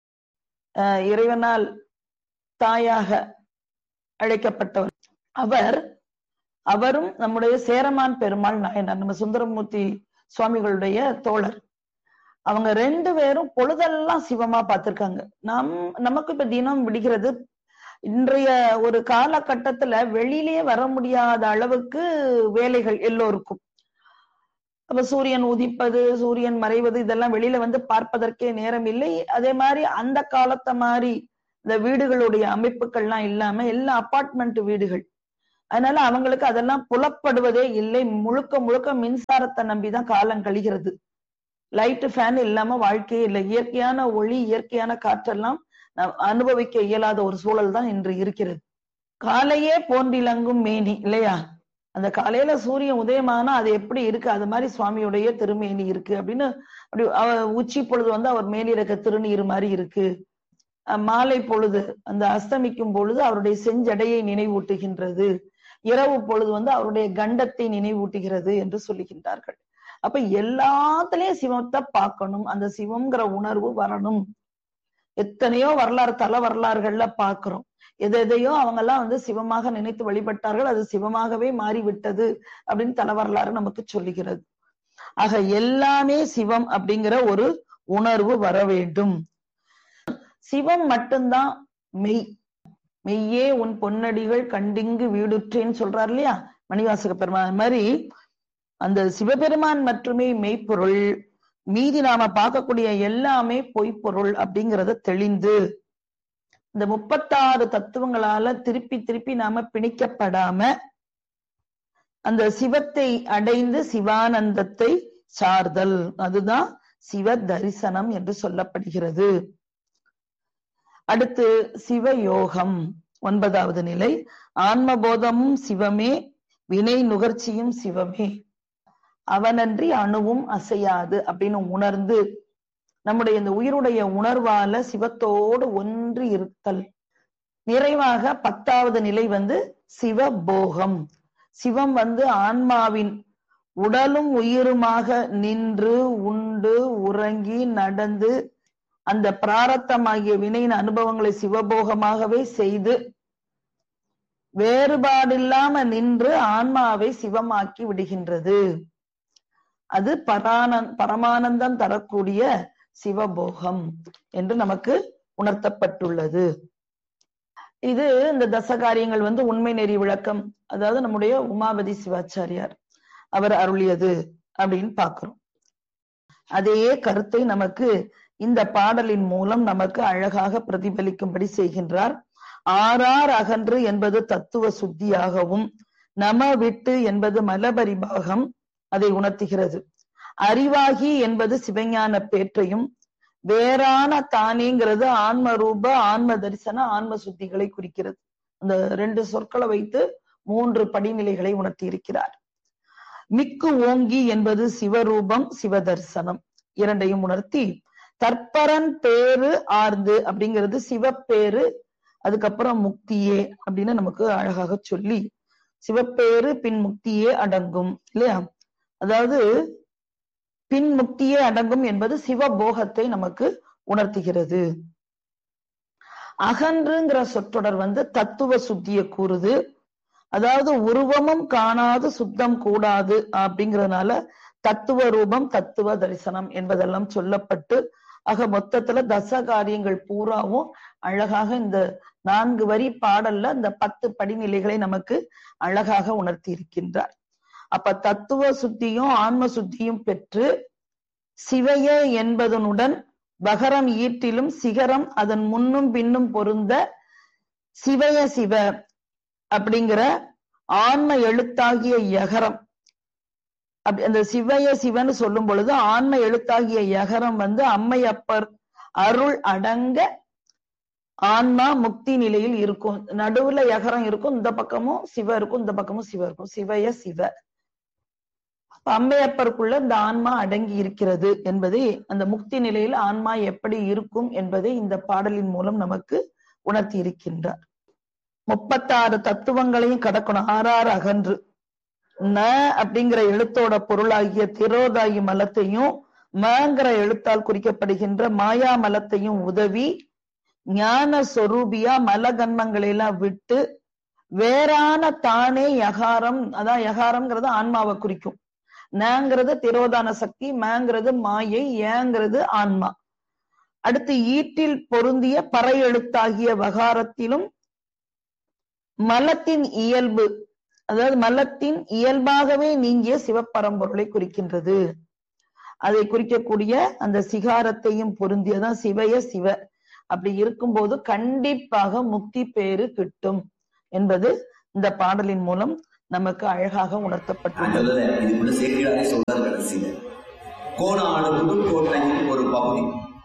இறைவனால் தாயாக அழைக்கப்பட்டவர் அவர் அவரும் நம்முடைய சேரமான் பெருமாள் நாயனார் நம்ம சுந்தரமூர்த்தி சுவாமிகளுடைய தோழர் அவங்க ரெண்டு பேரும் பொழுதெல்லாம் சிவமா பார்த்திருக்காங்க நம் நமக்கு இப்ப தினம் விடுகிறது இன்றைய ஒரு காலகட்டத்துல வெளியிலே வர முடியாத அளவுக்கு வேலைகள் எல்லோருக்கும் அப்ப சூரியன் உதிப்பது சூரியன் மறைவது இதெல்லாம் வெளியில வந்து பார்ப்பதற்கே நேரம் இல்லை அதே மாதிரி அந்த காலத்தை மாதிரி இந்த வீடுகளுடைய அமைப்புகள்லாம் இல்லாம எல்லாம் அப்பார்ட்மெண்ட் வீடுகள் அதனால அவங்களுக்கு அதெல்லாம் புலப்படுவதே இல்லை முழுக்க முழுக்க மின்சாரத்தை நம்பிதான் காலம் கழிகிறது லைட்டு ஃபேன் இல்லாம வாழ்க்கையே இல்லை இயற்கையான ஒளி இயற்கையான காற்றெல்லாம் அனுபவிக்க இயலாத ஒரு சூழல் தான் இன்று இருக்கிறது காலையே போன்றிலங்கும் மேனி இல்லையா அந்த காலையில சூரியன் உதயமானா அது எப்படி இருக்கு அது மாதிரி சுவாமியுடைய திருமேனி இருக்கு அப்படின்னு அப்படி உச்சி பொழுது வந்து அவர் மேலிறக்க திருநீர் மாதிரி இருக்கு மாலை பொழுது அந்த அஸ்தமிக்கும் பொழுது அவருடைய செஞ்சடையை நினைவூட்டுகின்றது இரவு பொழுது வந்து அவருடைய கண்டத்தை நினைவூட்டுகிறது என்று சொல்லுகின்றார்கள் அப்ப எல்லாத்துலயும் சிவத்தை பார்க்கணும் அந்த சிவம்ங்கிற உணர்வு வரணும் எத்தனையோ வரலாறு தல வரலாறுகள்ல பாக்குறோம் எது எதையோ அவங்க எல்லாம் வந்து சிவமாக நினைத்து வழிபட்டார்கள் அது சிவமாகவே மாறிவிட்டது அப்படின்னு தல வரலாறு நமக்கு சொல்லுகிறது ஆக எல்லாமே சிவம் அப்படிங்கிற ஒரு உணர்வு வர வேண்டும் சிவம் மட்டும்தான் மெய் மெய்யே உன் பொன்னடிகள் கண்டிங்கு வீடுற்றேன்னு சொல்றாரு இல்லையா மணிவாசக பெருமான் மாதிரி அந்த சிவபெருமான் மட்டுமே மெய்ப்பொருள் மீதி நாம பார்க்கக்கூடிய எல்லாமே பொய்ப்பொருள் அப்படிங்கறத தெளிந்து இந்த முப்பத்தாறு தத்துவங்களால திருப்பி திருப்பி நாம பிணிக்கப்படாம அந்த சிவத்தை அடைந்து சிவானந்தத்தை சார்தல் அதுதான் சிவ தரிசனம் என்று சொல்லப்படுகிறது அடுத்து சிவயோகம் ஒன்பதாவது நிலை ஆன்மபோதமும் சிவமே வினை நுகர்ச்சியும் சிவமே அவனன்றி அணுவும் அசையாது அப்படின்னு உணர்ந்து நம்முடைய இந்த உயிருடைய உணர்வால சிவத்தோடு ஒன்று இருத்தல் நிறைவாக பத்தாவது நிலை வந்து சிவபோகம் சிவம் வந்து ஆன்மாவின் உடலும் உயிருமாக நின்று உண்டு உறங்கி நடந்து அந்த பிராரத்தமாகிய வினையின் அனுபவங்களை சிவபோகமாகவே செய்து வேறுபாடில்லாம நின்று ஆன்மாவை சிவமாக்கி விடுகின்றது அது பரான பரமானந்தம் தரக்கூடிய சிவபோகம் என்று நமக்கு உணர்த்தப்பட்டுள்ளது இது இந்த தசகாரியங்கள் வந்து உண்மை நெறி விளக்கம் அதாவது நம்முடைய உமாபதி சிவாச்சாரியார் அவர் அருளியது அப்படின்னு பாக்குறோம் அதே கருத்தை நமக்கு இந்த பாடலின் மூலம் நமக்கு அழகாக பிரதிபலிக்கும்படி செய்கின்றார் ஆறார் அகன்று என்பது தத்துவ சுத்தியாகவும் நம விட்டு என்பது மலபரிபாகம் அதை உணர்த்துகிறது அறிவாகி என்பது சிவஞான பேற்றையும் வேறான தானேங்கிறது ஆன்ம ரூப ஆன்ம தரிசன ஆன்ம சுத்திகளை குறிக்கிறது அந்த ரெண்டு சொற்களை வைத்து மூன்று படிநிலைகளை உணர்த்தி இருக்கிறார் மிக்கு ஓங்கி என்பது சிவரூபம் சிவதர்சனம் இரண்டையும் உணர்த்தி தற்பரன் பேரு ஆர்ந்து அப்படிங்கிறது சிவப்பேரு அதுக்கப்புறம் முக்தியே அப்படின்னு நமக்கு அழகாக சொல்லி சிவப்பேரு பின் முக்தியே அடங்கும் இல்லையா அதாவது பின் முக்தியே அடங்கும் என்பது சிவபோகத்தை நமக்கு உணர்த்துகிறது அகன்றுங்கிற சொற்றொடர் வந்து தத்துவ சுத்திய கூறுது அதாவது உருவமும் காணாது சுத்தம் கூடாது அப்படிங்கறதுனால தத்துவ ரூபம் தத்துவ தரிசனம் என்பதெல்லாம் சொல்லப்பட்டு ஆக மொத்தத்துல தச காரியங்கள் பூராவும் அழகாக இந்த நான்கு வரி பாடல்ல இந்த பத்து படிநிலைகளை நமக்கு அழகாக உணர்த்தி இருக்கின்றார் அப்ப தத்துவ சுத்தியும் ஆன்ம சுத்தியும் பெற்று சிவைய என்பதனுடன் பகரம் ஈட்டிலும் சிகரம் அதன் முன்னும் பின்னும் பொருந்த சிவய சிவ அப்படிங்கிற ஆன்ம எழுத்தாகிய யகரம் அப்படி அந்த சிவய சிவன்னு சொல்லும் பொழுது ஆன்ம எழுத்தாகிய யகரம் வந்து அம்மையப்பர் அருள் அடங்க ஆன்மா முக்தி நிலையில் இருக்கும் நடுவுல யகரம் இருக்கும் இந்த பக்கமும் சிவ இருக்கும் இந்த பக்கமும் சிவ இருக்கும் சிவய சிவ அப்ப அம்மையப்பருக்குள்ள இந்த ஆன்மா அடங்கி இருக்கிறது என்பதை அந்த முக்தி நிலையில் ஆன்மா எப்படி இருக்கும் என்பதை இந்த பாடலின் மூலம் நமக்கு உணர்த்தி இருக்கின்றார் முப்பத்தாறு தத்துவங்களையும் கடக்கணும் ஆறாறு அகன்று ந அப்படிங்கிற எழுத்தோட பொருளாகிய திரோதாயி மலத்தையும் மங்கிற எழுத்தால் குறிக்கப்படுகின்ற மாயா மலத்தையும் உதவி ஞான சொரூபியா மலகன்மங்களை எல்லாம் விட்டு வேறான தானே யகாரம் அதான் யகாரம்ங்கிறது ஆன்மாவை குறிக்கும் நங்கிறது திரோதான சக்தி மேங்கிறது மாயை ஏங்கிறது ஆன்மா அடுத்து ஈட்டில் பொருந்திய பறை எழுத்தாகிய வகாரத்திலும் மலத்தின் இயல்பு அதாவது மலத்தின் இயல்பாகவே நீங்கிய சிவப்பரம்பொருளை குறிக்கின்றது அதை குறிக்கக்கூடிய அந்த சிகாரத்தையும் பொருந்தியதான் சிவய சிவ அப்படி இருக்கும்போது கண்டிப்பாக முக்தி பேரு கிட்டும் என்பது இந்த பாடலின் மூலம் நமக்கு அழகாக நான் உணர்த்தப்பட்டுள்ளது சொல்லல இதுக்குள்ள சேர்க்கிறாரே சொல்றாரு கடைசியில கோனாடு புதுக்கோட்டையின் ஒரு பகுதி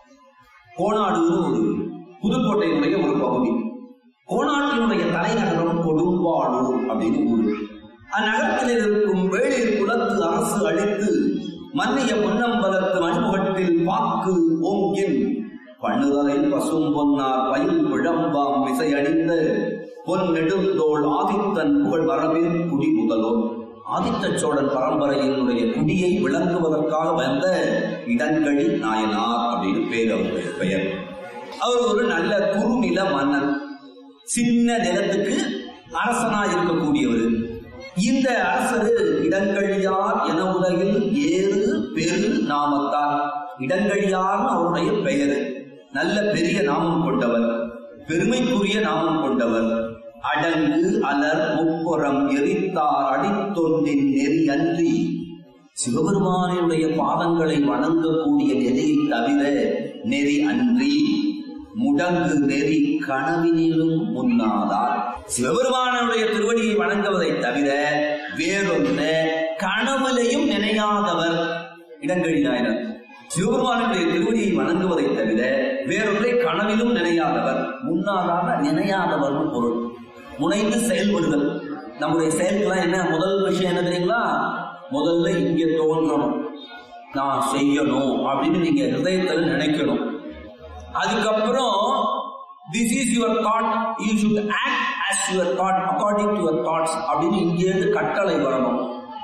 கோனாடுன்னு ஒரு புதுக்கோட்டையினுடைய ஒரு பகுதி கோனாட்டினுடைய தலைநகரம் கொடும்பாளூர் அப்படின்னு ஊர் அந்நகரத்தில் இருக்கும் வேளிர் குலத்து அரசு அழித்து மன்னிய பொன்னம்பலத்து மணிமுகத்தில் பாக்கு ஓங்கின் பண்ணுதலை பசும் பொன்னார் பயில் விழம்பாம் விசையடிந்த பொன் நெடுந்தோள் ஆதித்தன் புகழ் வரவில் குடி முதல்வோர் ஆதித்த சோழன் பரம்பரையினுடைய குடியை விளங்குவதற்காக வந்த இடங்கழி நாயனார் அப்படின்னு பேர் அவருடைய பெயர் அவர் ஒரு நல்ல குறுநில மன்னன் சின்ன நிலத்துக்கு அரசனா இருக்கக்கூடியவர் இந்த அரசரு இடங்கழியார் என உலகில் ஏறு பெரு நாமத்தார் இடங்கழியார்னு அவருடைய பெயர் நல்ல பெரிய நாமம் கொண்டவர் பெருமைக்குரிய நாமம் கொண்டவர் அடங்கு அலர் முப்புறம் எரித்தார் அடித்தொண்டின் நெறி அன்றி சிவபெருமானுடைய பாதங்களை வணங்கக்கூடிய நெறியை தவிர நெறி அன்றி முடங்கு நெறி கனவினிலும் முன்னாதார் சிவபெருமானுடைய திருவடியை வணங்குவதை தவிர வேறொன்று கனவுலையும் நினையாதவர் இடங்கழி நாயனர் சிவபெருமானுடைய திருவடியை வணங்குவதை தவிர வேறொன்றை கனவிலும் நினையாதவர் முன்னாதாக நினையாதவர்னு பொருள் முனைந்து செயல்படுதல் நம்முடைய செயல்கள்லாம் என்ன முதல் விஷயம் என்ன தெரியுங்களா முதல்ல இங்க தோன்றணும் நான் செய்யணும் அப்படின்னு நீங்க ஹிருதயத்துல நினைக்கணும் அதுக்கப்புறம் this is your thought you should act as your thought according to your thoughts அப்படின்னு இங்கேருந்து கட்டளை வரணும்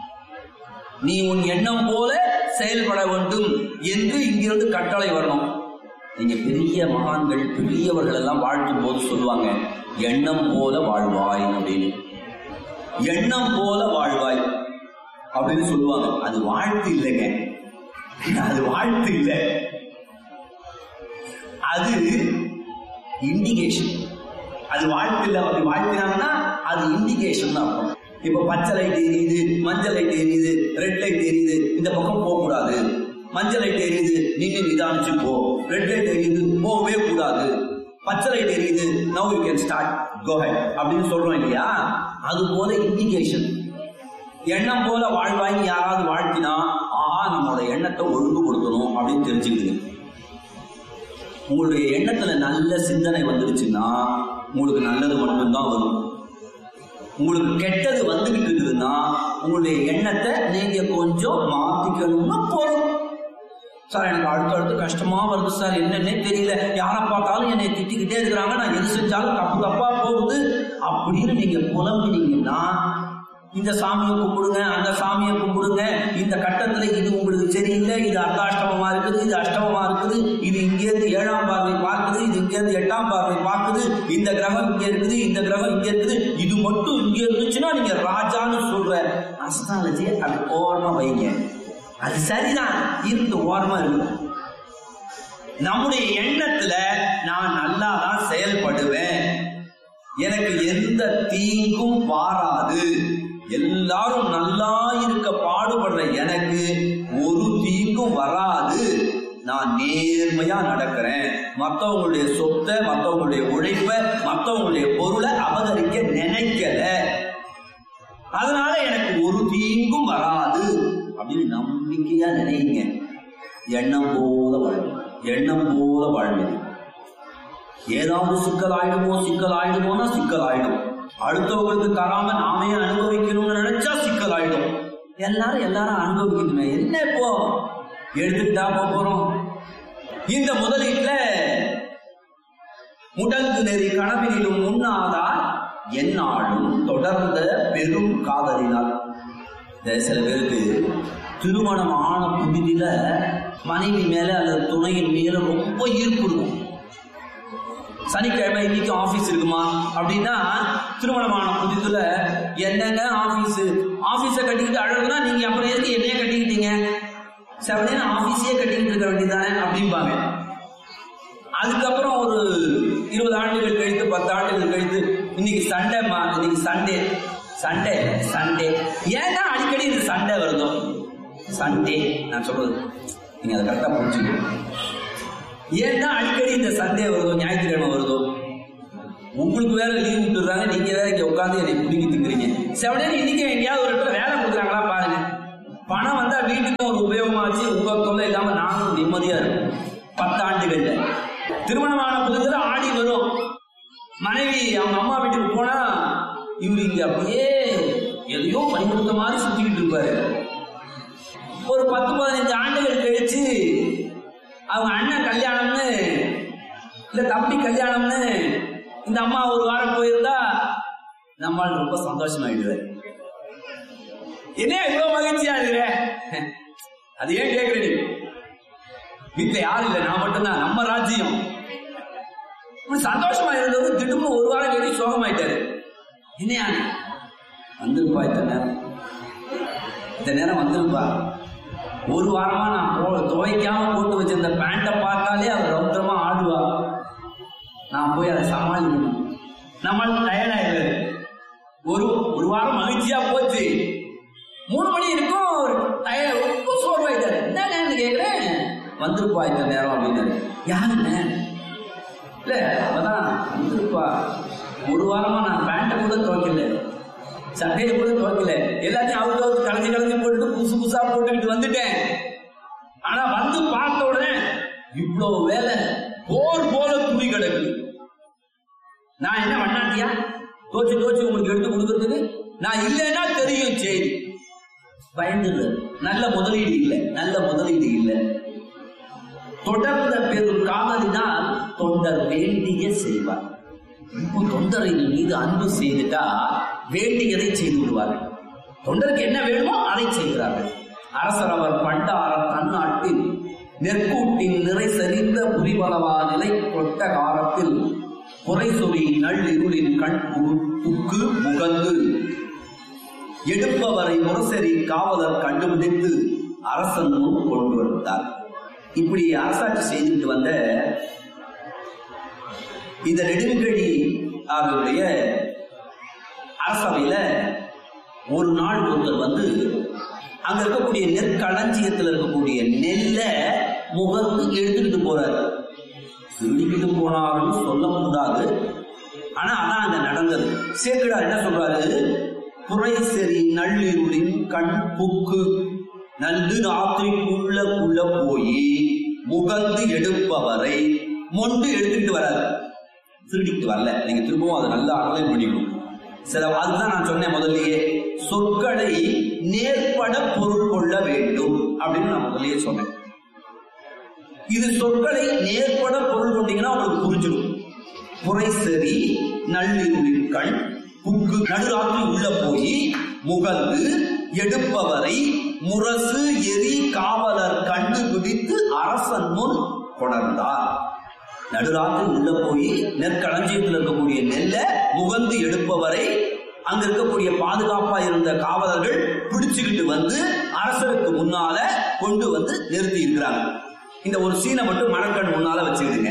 நீ உன் எண்ணம் போல செயல்பட வேண்டும் என்று இங்கிருந்து கட்டளை வரணும் நீங்க பெரிய மகான்கள் பெரியவர்கள் எல்லாம் வாழ்த்தும் போது சொல்லுவாங்க எண்ணம் போல வாழ்வாய் அப்படின்னு எண்ணம் போல வாழ்வாய் அப்படின்னு சொல்லுவாங்க அது வாழ்த்து இல்லைங்க அது வாழ்த்து இல்லை அது இண்டிகேஷன் அது வாழ்க்கையில அப்படி வாழ்த்தினாங்கன்னா அது இண்டிகேஷன் அர்த்தம் இப்ப பச்சை லைட் எரியுது மஞ்சள் லைட் எரியுது ரெட் லைட் எரியுது இந்த பக்கம் போக கூடாது மஞ்சள் லைட் எரியுது நின்று நிதானிச்சு போ ரெட் லைட் எரியுது போகவே கூடாது பச்சை லைட் எரியுது now you can start go ahead அப்படின்னு சொல்றோம் இல்லையா அது போல இண்டிகேஷன் எண்ணம் போல வாழ்வாங்கி யாராவது வாழ்த்தினா ஆஹா நம்மளோட எண்ணத்தை ஒழுங்குபடுத்தணும் அப்படின்னு தெரிஞ்சுக்கிது உங்களுடைய எண்ணத்துல நல்ல சிந்தனை வந்துருச்சுன்னா உங்களுக்கு நல்லது மட்டும்தான் வரும் உங்களுக்கு கெட்டது வந்துகிட்டு இருக்குதுன்னா உங்களுடைய எண்ணத்தை நீங்க கொஞ்சம் மாத்திக்கணும்னா போதும் சார் எனக்கு அடுத்து அடுத்து கஷ்டமா வருது சார் என்னன்னே தெரியல யாரை பார்த்தாலும் என்னை திட்டிக்கிட்டே இருக்கிறாங்க நான் எது செஞ்சாலும் தப்பு தப்பா போகுது அப்படின்னு நீங்க புலம்பினீங்கன்னா இந்த சாமியை கும்பிடுங்க அந்த சாமியை கும்பிடுங்க இந்த கட்டத்துல இது உங்களுக்கு சரியில்லை இது அர்த்தாஷ்டமமா இருக்குது இது அஷ்டமமா இருக்குது இது இங்கேருந்து ஏழாம் பார்வை பார்க்குது இது இங்கேருந்து எட்டாம் பார்வை பார்க்குது இந்த கிரகம் இங்க இருக்குது இந்த கிரகம் இங்க இருக்குது இது மட்டும் இங்க இருந்துச்சுன்னா நீங்க ராஜான்னு சொல்ற அஸ்ட்ராலஜி அப்படி ஓரமா வைங்க அது சரிதான் இருந்து ஓரமா இருக்கு நம்முடைய எண்ணத்துல நான் நல்லா தான் செயல்படுவேன் எனக்கு எந்த தீங்கும் வாராது எல்லாரும் நல்லா இருக்க பாடுபடுற எனக்கு ஒரு தீங்கும் வராது நான் நேர்மையா நடக்கிறேன் மத்தவங்களுடைய சொத்தை மத்தவங்களுடைய உழைப்ப மத்தவங்களுடைய பொருளை அபகரிக்க நினைக்கல அதனால எனக்கு ஒரு தீங்கும் வராது அப்படின்னு நம்பிக்கையா நினைங்க எண்ணம் போல வாழ்வு எண்ணம் போல வாழ்வது ஏதாவது சிக்கல் ஆயிடுமோ சிக்கல் ஆயிடுமோனா சிக்கல் ஆயிடும் அடுத்தவங்களுக்கு தராம நாமே அனுபவிக்கணும்னு நினைச்சா சிக்கல் ஆயிடும் எல்லாரும் எல்லாரும் அனுபவிக்கணுமே என்ன இப்போ எடுத்துக்கிட்டா போக போறோம் இந்த முதலீட்டுல முடங்கு நெறி கனவினிலும் முன்னாதால் எந்நாளும் தொடர்ந்த பெரும் காதலினால் இந்த சில பேருக்கு திருமணம் ஆன புதிதில மனைவி மேல அல்லது துணையின் மேல ரொம்ப ஈர்ப்பு இருக்கும் சனிக்கிழமை இன்னைக்கு ஆபீஸ் இருக்குமா அப்படின்னா திருமணமான புதிதுல என்னங்க ஆபீஸ் ஆபீஸ கட்டிக்கிட்டு அழகுனா நீங்க அப்புறம் எதுக்கு என்னைய கட்டிக்கிட்டீங்க செவனே ஆபீஸே கட்டிக்கிட்டு இருக்க வேண்டியதானே அப்படிம்பாங்க அதுக்கப்புறம் ஒரு இருபது ஆண்டுகள் கழித்து பத்து ஆண்டுகள் கழித்து இன்னைக்கு சண்டே மா இன்னைக்கு சண்டே சண்டே சண்டே ஏன்னா அடிக்கடி இது சண்டே வருதோ சண்டே நான் சொல்றது நீங்க அதை கரெக்டா புரிஞ்சுக்கணும் ஏன்னா அடிக்கடி இந்த சண்டே வருதோ ஞாயிற்றுக்கிழமை வருதோ உங்களுக்கு வேற லீவ் விட்டுறாங்க நீங்க வேற இங்க உட்காந்து என்னை பிடிங்கி திங்குறீங்க செவனே இன்னைக்கு எங்கேயாவது ஒரு இடத்துல வேலை கொடுக்குறாங்களா பாருங்க பணம் வந்தா வீட்டுக்கும் ஒரு உபயோகமாச்சு உங்க தொல்லை இல்லாம நானும் நிம்மதியா இருக்கும் பத்தாண்டுகள்ல திருமணமான புதுசுல ஆடி வரும் மனைவி அவங்க அம்மா வீட்டுக்கு போனா இவரு இங்க அப்படியே எதையோ பணிமுடுத்த மாதிரி சுத்திக்கிட்டு இருப்பாரு ஒரு பத்து பதினஞ்சு ஆண்டுகள் கழிச்சு அவங்க அண்ணன் கல்யாணம்னு இல்ல தம்பி கல்யாணம்னு இந்த அம்மா ஒரு வாரம் போயிருந்தா நம்மால் ரொம்ப சந்தோஷமாயிடுவாரு என்ன இவ்வளவு மகிழ்ச்சியா இருக்கிற அது ஏன் கேக்குற நீ வீட்டுல யாரும் இல்ல நான் மட்டும்தான் நம்ம ராஜ்யம் இப்படி சந்தோஷமா இருந்தவர் திடீர்னு ஒரு வாரம் கழிச்சு சோகமாயிட்டாரு என்னையா வந்திருப்பா இத்தனை நேரம் இந்த நேரம் வந்திருப்பா ஒரு வாரமா நான் போ துவைக்காம போட்டு வச்சிருந்த பேண்ட்டை பார்த்தாலே அவர் ரௌத்திரமா ஆடுவா நான் போய் அதை சமாளிக்கணும் நம்மளுக்கு டயர்ட் ஆயிடுறாரு ஒரு ஒரு வாரம் மகிழ்ச்சியா போச்சு மூணு மணி இருக்கும் டயர்ட் ரொம்ப சோர்வாயிட்டாரு என்ன நேரம் கேட்கிறேன் வந்திருப்பா இந்த நேரம் அப்படின்னு யாருங்க இல்ல அவதான் வந்திருப்பா ஒரு வாரமா நான் பேண்ட்டை கூட துவைக்கல சட்டையை கூட துவைக்கல எல்லாத்தையும் அவுத்து அவுத்து கலைஞ்சு கலைஞ்சு போட்டுட்டு புதுசு புதுசா போட்டுக்கிட்டு வந்துட்டேன் ஆனா வந்து பார்த்த உடனே இவ்வளவு வேலை போர் போல துணி கிடக்குது நான் என்ன பண்ணாட்டியா தோச்சு தோச்சு உங்களுக்கு எடுத்து கொடுக்கறதுக்கு நான் இல்லைன்னா தெரியும் சரி பயந்துள்ள நல்ல முதலீடு இல்லை நல்ல முதலீடு இல்லை தொடர்ந்த பெரும் காதலினால் தொண்டர் வேண்டிய செய்வார் இப்போ தொண்டரின் மீது அன்பு செய்துட்டா வேண்டியதை செய்து விடுவார்கள் தொண்டருக்கு என்ன வேணுமோ அதை செய்கிறார்கள் அரசர் அவர் பண்டார தன்னாட்டில் நெற்கூட்டின் நிறை செறிந்த புரிவளவா நிலை கொட்ட காலத்தில் குறை சொறி நள்ளிருளின் கண் புகு- புக்கு முகந்து எடுப்பவரை முரசரி காவலர் கண்டுபிடித்து அரசன் முன் கொண்டு வந்தார் இப்படி அரசாட்சி செய்துட்டு வந்த இந்த நெடுங்கழி அவருடைய அரசவையில ஒரு நாள் ஒருத்தர் வந்து அங்க இருக்கக்கூடிய நெற்களஞ்சியத்துல இருக்கக்கூடிய நெல்லை முகர்ந்து எடுத்துக்கிட்டு போறாரு திருடிக்கிட்டு போனாருன்னு சொல்ல முடியாது ஆனா அதான் அங்க நடந்தது சேக்கிடார் என்ன சொல்றாரு புரை சரி நள்ளிருளின் கண் புக்கு நன்று ராத்திரிக்குள்ள குள்ள போய் முகந்து எடுப்பவரை மொண்டு எடுத்துக்கிட்டு வராது திருடிக்கிட்டு வரல நீங்க திரும்பவும் அதை நல்லா அனலைன் பண்ணிக்கணும் சில அதுதான் நான் சொன்னேன் முதல்லயே சொற்களை நேர்பட பொருள் கொள்ள வேண்டும் அப்படின்னு நான் முதல்லயே சொன்னேன் இது சொற்களை நேர்பட பொருள் கொண்டீங்கன்னா உங்களுக்கு புரிஞ்சிடும் புரை சரி நள்ளிருளின் கண் புக்கு நடுராத்திரி உள்ள போய் முகந்து எடுப்பவரை முரசு எரி காவலர் கண்டுபிடித்து அரசன் முன் கொணர்ந்தார் நடுராத்திரி உள்ள போய் நெற்களஞ்சியத்தில் இருக்கக்கூடிய நெல்லை முகந்து எடுப்பவரை அங்க இருக்கக்கூடிய பாதுகாப்பா இருந்த காவலர்கள் பிடிச்சுக்கிட்டு வந்து அரசருக்கு முன்னால கொண்டு வந்து நிறுத்தி இருக்கிறாங்க இந்த ஒரு சீனை மட்டும் மணக்கண் முன்னால வச்சுக்கிடுங்க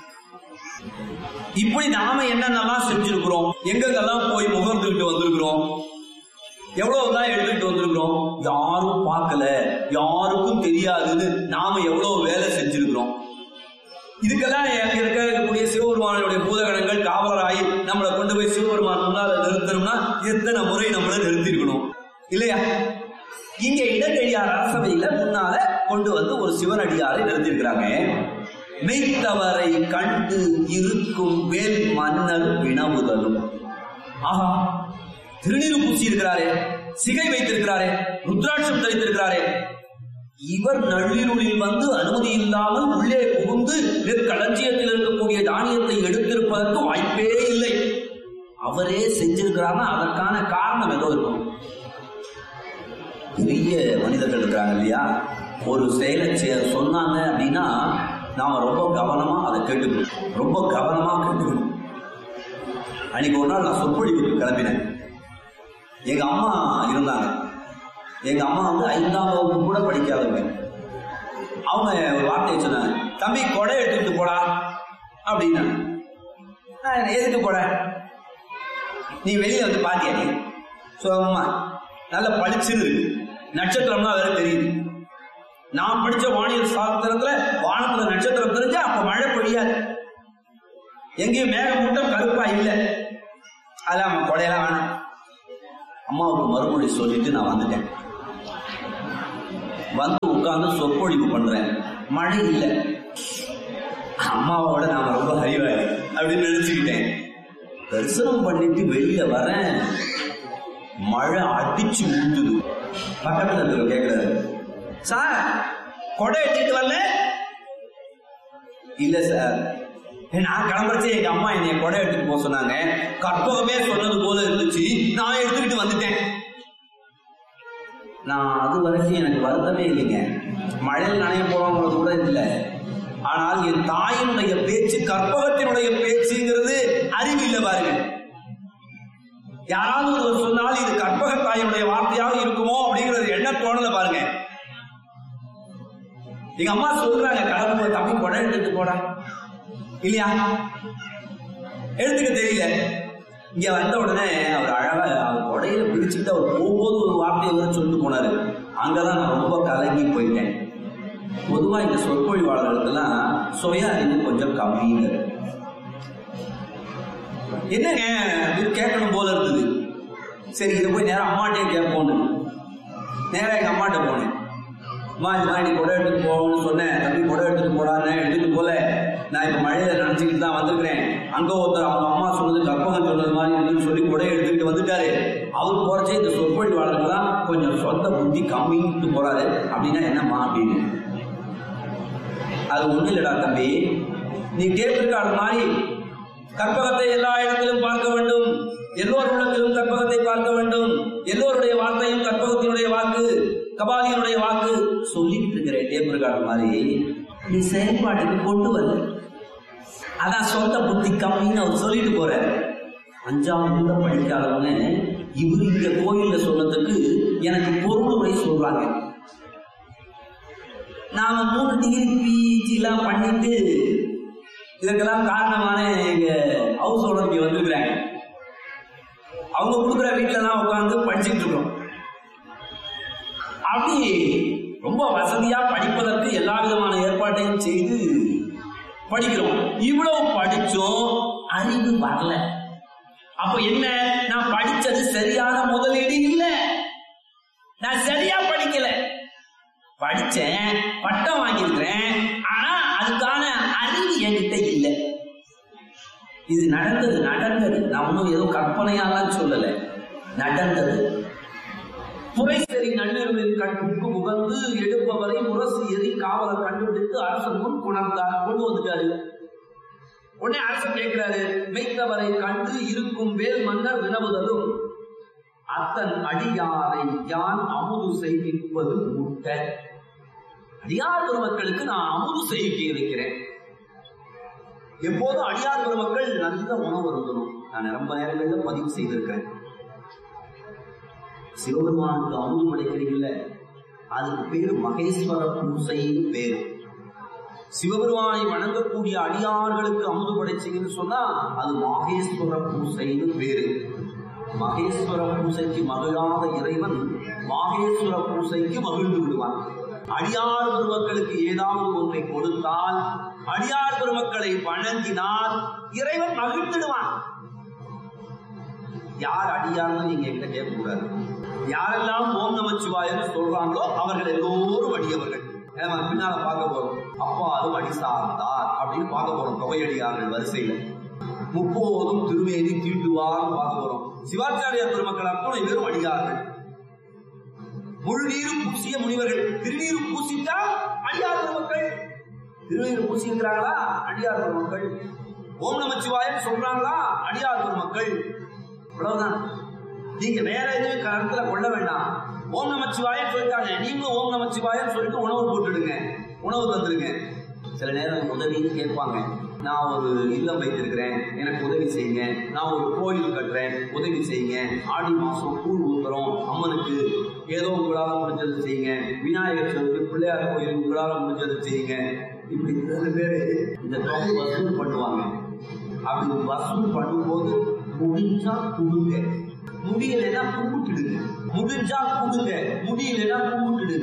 இப்படி நாம என்னென்னலாம் செஞ்சிருக்கிறோம் எங்கெங்கெல்லாம் போய் முகர்ந்துகிட்டு வந்திருக்கிறோம் எவ்வளவுதான் எடுத்துட்டு வந்திருக்கிறோம் யாரும் பார்க்கல யாருக்கும் தெரியாதுன்னு நாம எவ்வளவு வேலை செஞ்சிருக்கிறோம் இதுக்கெல்லாம் அங்க இருக்கக்கூடிய சிவபெருமானுடைய பூதகணங்கள் காவலராகி நம்மளை கொண்டு போய் சிவபெருமான் முன்னால நிறுத்தணும்னா எத்தனை முறை நம்மள நிறுத்திருக்கணும் இல்லையா இங்க இடக்கழியார் அரசவையில முன்னால கொண்டு வந்து ஒரு சிவனடியாரை நிறுத்திருக்கிறாங்க மெய்த்தவரை கண்டு இருக்கும் வேல் மன்னர் வினவுதலும் ஆஹா திருநீரு பூசி இருக்கிறாரே சிகை வைத்திருக்கிறாரே ருத்ராட்சம் தரித்திருக்கிறாரே இவர் நள்ளிருளில் வந்து அனுமதி இல்லாமல் உள்ளே புகுந்து நெற்களஞ்சியத்தில் இருக்கக்கூடிய தானியத்தை எடுத்திருப்பதற்கு வாய்ப்பே இல்லை அவரே செஞ்சிருக்கிறார்னா அதற்கான காரணம் ஏதோ இருக்கும் பெரிய மனிதர்கள் இருக்காங்க இல்லையா ஒரு செயலை செ- சொன்னாங்க அப்படின்னா நாம ரொம்ப கவனமா அதை கேட்டுக்கணும் ரொம்ப கவனமா கேட்டுக்கணும் அன்னைக்கு ஒரு நாள் நான் சொற்பொழிவுக்கு கிளம்பினேன் எங்க அம்மா இருந்தாங்க எங்க அம்மா வந்து ஐந்தாம் வகுப்பு கூட படிக்காதவங்க அவங்க ஒரு வார்த்தையை சொன்னாங்க தம்பி கொடை எடுத்துட்டு போடா அப்படின்னா நான் எதுக்கு கொடை நீ வெளியில வந்து பாத்தியா நீ ஸோ அம்மா நல்ல பளிச்சுன்னு இருக்கு நட்சத்திரம்னா வேற தெரியுது நான் படிச்ச வானியல் சாஸ்திரத்துல வானத்துல நட்சத்திரம் தெரிஞ்சா அப்ப மழை பொழியாது எங்கேயும் மேகமூட்டம் கருப்பா இல்லை அதெல்லாம் அவன் கொடையெல்லாம் வேணாம் அம்மாவுக்கு மறுமொழி சொல்லிட்டு நான் வந்துட்டேன் வந்து உட்கார்ந்து சொற்பொழிவு பண்றேன் மழை இல்லை அம்மாவோட நாம ரொம்ப அறிவாளி அப்படின்னு நினைச்சுக்கிட்டேன் தரிசனம் பண்ணிட்டு வெளியில வரேன் மழை அடிச்சு ஊத்துது பக்கத்துல இருக்கிற கேக்குறாரு சார் கொடை எடுத்துட்டு வரல இல்ல சார் நான் கிளம்புறச்சே எங்க அம்மா என்னைய கொடை எடுத்துட்டு போக சொன்னாங்க கற்பகமே சொன்னது போல இருந்துச்சு நான் எடுத்துக்கிட்டு வந்துட்டேன் நான் அது வரைக்கும் எனக்கு வருத்தமே இல்லைங்க மழையில் நனைய போறவங்க கூட இல்லை ஆனால் என் தாயினுடைய பேச்சு கற்பகத்தினுடைய பேச்சுங்கிறது அறிவு இல்லை பாருங்க யாராவது ஒருவர் சொன்னால் இது கற்பக தாயினுடைய வார்த்தையாக இருக்குமோ அப்படிங்கிறது என்ன தோணல பாருங்க எங்க அம்மா சொல்றாங்க கிளம்பு தம்பி கொடை எடுத்துட்டு போடா இல்லையா எடுத்துக்க தெரியல இங்க வந்த உடனே அவர் அழகா அவர் கொடையில பிடிச்சிட்டு அவர் போகும்போது ஒரு வார்த்தையை வந்து சொல்லிட்டு போனாரு அங்கதான் நான் ரொம்ப கலங்கி போயிட்டேன் பொதுவா இந்த சொற்பொழிவாளர்களுக்கெல்லாம் சுய அறிவு கொஞ்சம் கம்மிங்க என்னங்க இது கேட்கணும் போல இருந்தது சரி இதை போய் நேரம் அம்மாட்டே கேட்போன்னு நேரா எங்க அம்மாட்ட போனேன் அம்மா இந்த மாதிரி நீ கொடை எடுத்துட்டு போகணும்னு சொன்னேன் தம்பி கொடை எடுத்துட்டு போடான்னு எடுத்துட்டு போல நான் இப்ப மழையில நினைச்சுக்கிட்டு தான் வந்திருக்கிறேன் அங்க ஒருத்தர் அவங்க அம்மா சொன்னது கற்பகம் சொன்னது மாதிரி இருக்குன்னு சொல்லி கொடை எடுத்துக்கிட்டு வந்துட்டாரு அவர் போறச்சே இந்த சொற்பொழிவாளர்கள்லாம் கொஞ்சம் சொந்த புத்தி கம்மின்ட்டு போறாரு அப்படின்னா என்னம்மா அப்படின்னு அது ஒண்ணு இல்லடா தம்பி நீ கேட்டிருக்காத மாதிரி கற்பகத்தை எல்லா இடத்திலும் பார்க்க வேண்டும் எல்லோர் உள்ளத்திலும் கற்பகத்தை பார்க்க வேண்டும் எல்லோருடைய வார்த்தையும் கற்பகத்தினுடைய வாக்கு கபாலியனுடைய வாக்கு சொல்லிட்டு இருக்கிறேன் டேப் ரெக்கார்டர் மாதிரி நீ செயல்பாட்டுக்கு கொண்டு வரல அதான் சொந்த புத்தி கம்மின்னு அவர் சொல்லிட்டு போறாரு அஞ்சாம் கூட படிக்காதவங்க இவர் இங்க கோயில்ல சொன்னதுக்கு எனக்கு பொருளுரை சொல்றாங்க நாம மூணு டிகிரி பிஜி எல்லாம் பண்ணிட்டு இதுக்கெல்லாம் காரணமான எங்க ஹவுஸ் ஓனர் இங்க வந்திருக்கிறாங்க அவங்க கொடுக்குற வீட்டுல தான் உட்காந்து படிச்சுட்டு இருக்கோம் அப்படி ரொம்ப வசதியா படிப்பதற்கு எல்லா விதமான ஏற்பாட்டையும் செய்து படிக்கிறோம் இவ்வளவு படிச்சும் அறிவு வரல அப்ப என்ன நான் படிச்சது சரியான முதலீடு இல்ல நான் சரியா படிக்கல படிச்சேன் பட்டம் வாங்கியிருக்கிறேன் ஆனா அதுக்கான அறிவு என்கிட்ட இல்லை இது நடந்தது நடந்தது நான் ஒன்றும் ஏதோ கற்பனையாலாம் சொல்லல நடந்தது புரைசெறி நள்ளிரவில் கண்ணுக்கு முகந்து எடுப்பவரை முரசு எரி காவலர் கண்டுபிடித்து அரசன் முன் கொணர்ந்தார் கொண்டு வந்துட்டாரு உடனே அரசன் கேட்கிறாரு மெய்த்தவரை கண்டு இருக்கும் வேல் மன்னர் வினவுதலும் அத்தன் அடியாரை யான் அமுது செய்விப்பது முட்ட அடியார் பெருமக்களுக்கு நான் அமுது செய்விக்க வைக்கிறேன் எப்போதும் அடியார் பெருமக்கள் நல்ல உணவு இருந்தணும் நான் ரொம்ப நேரங்களில் பதிவு செய்திருக்கிறேன் சிவபெருமானுக்கு அமுது படைக்கிறீங்கல்ல அதுக்கு பேரு மகேஸ்வர பூசைன்னு பேரு சிவபெருமானை வணங்கக்கூடிய அடியார்களுக்கு அமுது படைச்சீங்கன்னு சொன்னா அது மகேஸ்வர பூசைன்னு பேரு மகேஸ்வர பூசைக்கு மகிழாத இறைவன் மாகேஸ்வர பூசைக்கு மகிழ்ந்து விடுவான் அடியார் பெருமக்களுக்கு ஏதாவது ஒன்றை கொடுத்தால் அடியார் பெருமக்களை வணங்கினால் இறைவன் மகிழ்ந்துடுவான் யார் அடியார்னு நீங்க என்கிட்ட கேட்கக்கூடாது யாரெல்லாம் ஓம் நமச்சிவாயன்னு சொல்றாங்களோ அவர்கள் எல்லோரும் அடியவர்கள் ஏன்னா நம்ம பின்னால பார்க்க போறோம் அப்பா அதுவும் அடி சார்ந்தார் அப்படின்னு பார்க்க போறோம் தொகையடியார்கள் வரிசையில முப்போதும் திருமேனி தீட்டுவார்னு பார்க்க போறோம் சிவாச்சாரியார் பெருமக்கள் அத்தனை பேரும் அடியார்கள் முழுநீரும் பூசிய முனிவர்கள் திருநீரும் பூசிட்டா அடியார் பெருமக்கள் திருநீர் பூசி இருக்கிறாங்களா அடியார் பெருமக்கள் ஓம் நமச்சிவாயம் சொல்றாங்களா அடியார் பெருமக்கள் அவ்வளவுதான் நீங்க வேற எதுவும் கருத்துல கொள்ள வேண்டாம் ஓம் நமச்சிவாயம் சொல்லிட்டாங்க நீங்களும் ஓம் நமச்சிவாயம் சொல்லிட்டு உணவு போட்டுடுங்க உணவு தந்துருங்க சில நேரம் உதவின்னு கேட்பாங்க நான் ஒரு இல்லம் வைத்திருக்கிறேன் எனக்கு உதவி செய்யுங்க நான் ஒரு கோயில் கட்டுறேன் உதவி செய்யுங்க ஆடி மாசம் கூழ் ஊத்துறோம் அம்மனுக்கு ஏதோ உங்களால முடிஞ்சது செய்யுங்க விநாயகர் சதுர்த்தி பிள்ளையார் கோயில் உங்களால முடிஞ்சது செய்யுங்க இப்படி சில பேர் இந்த தொகை வசூல் பண்ணுவாங்க அப்படி வசூல் பண்ணும்போது முடிஞ்சா கொடுங்க முடியலைன்னா கும்பிட்டுடுங்க முடிஞ்சா கொடுங்க முடியலைன்னா கும்பிட்டுடுங்க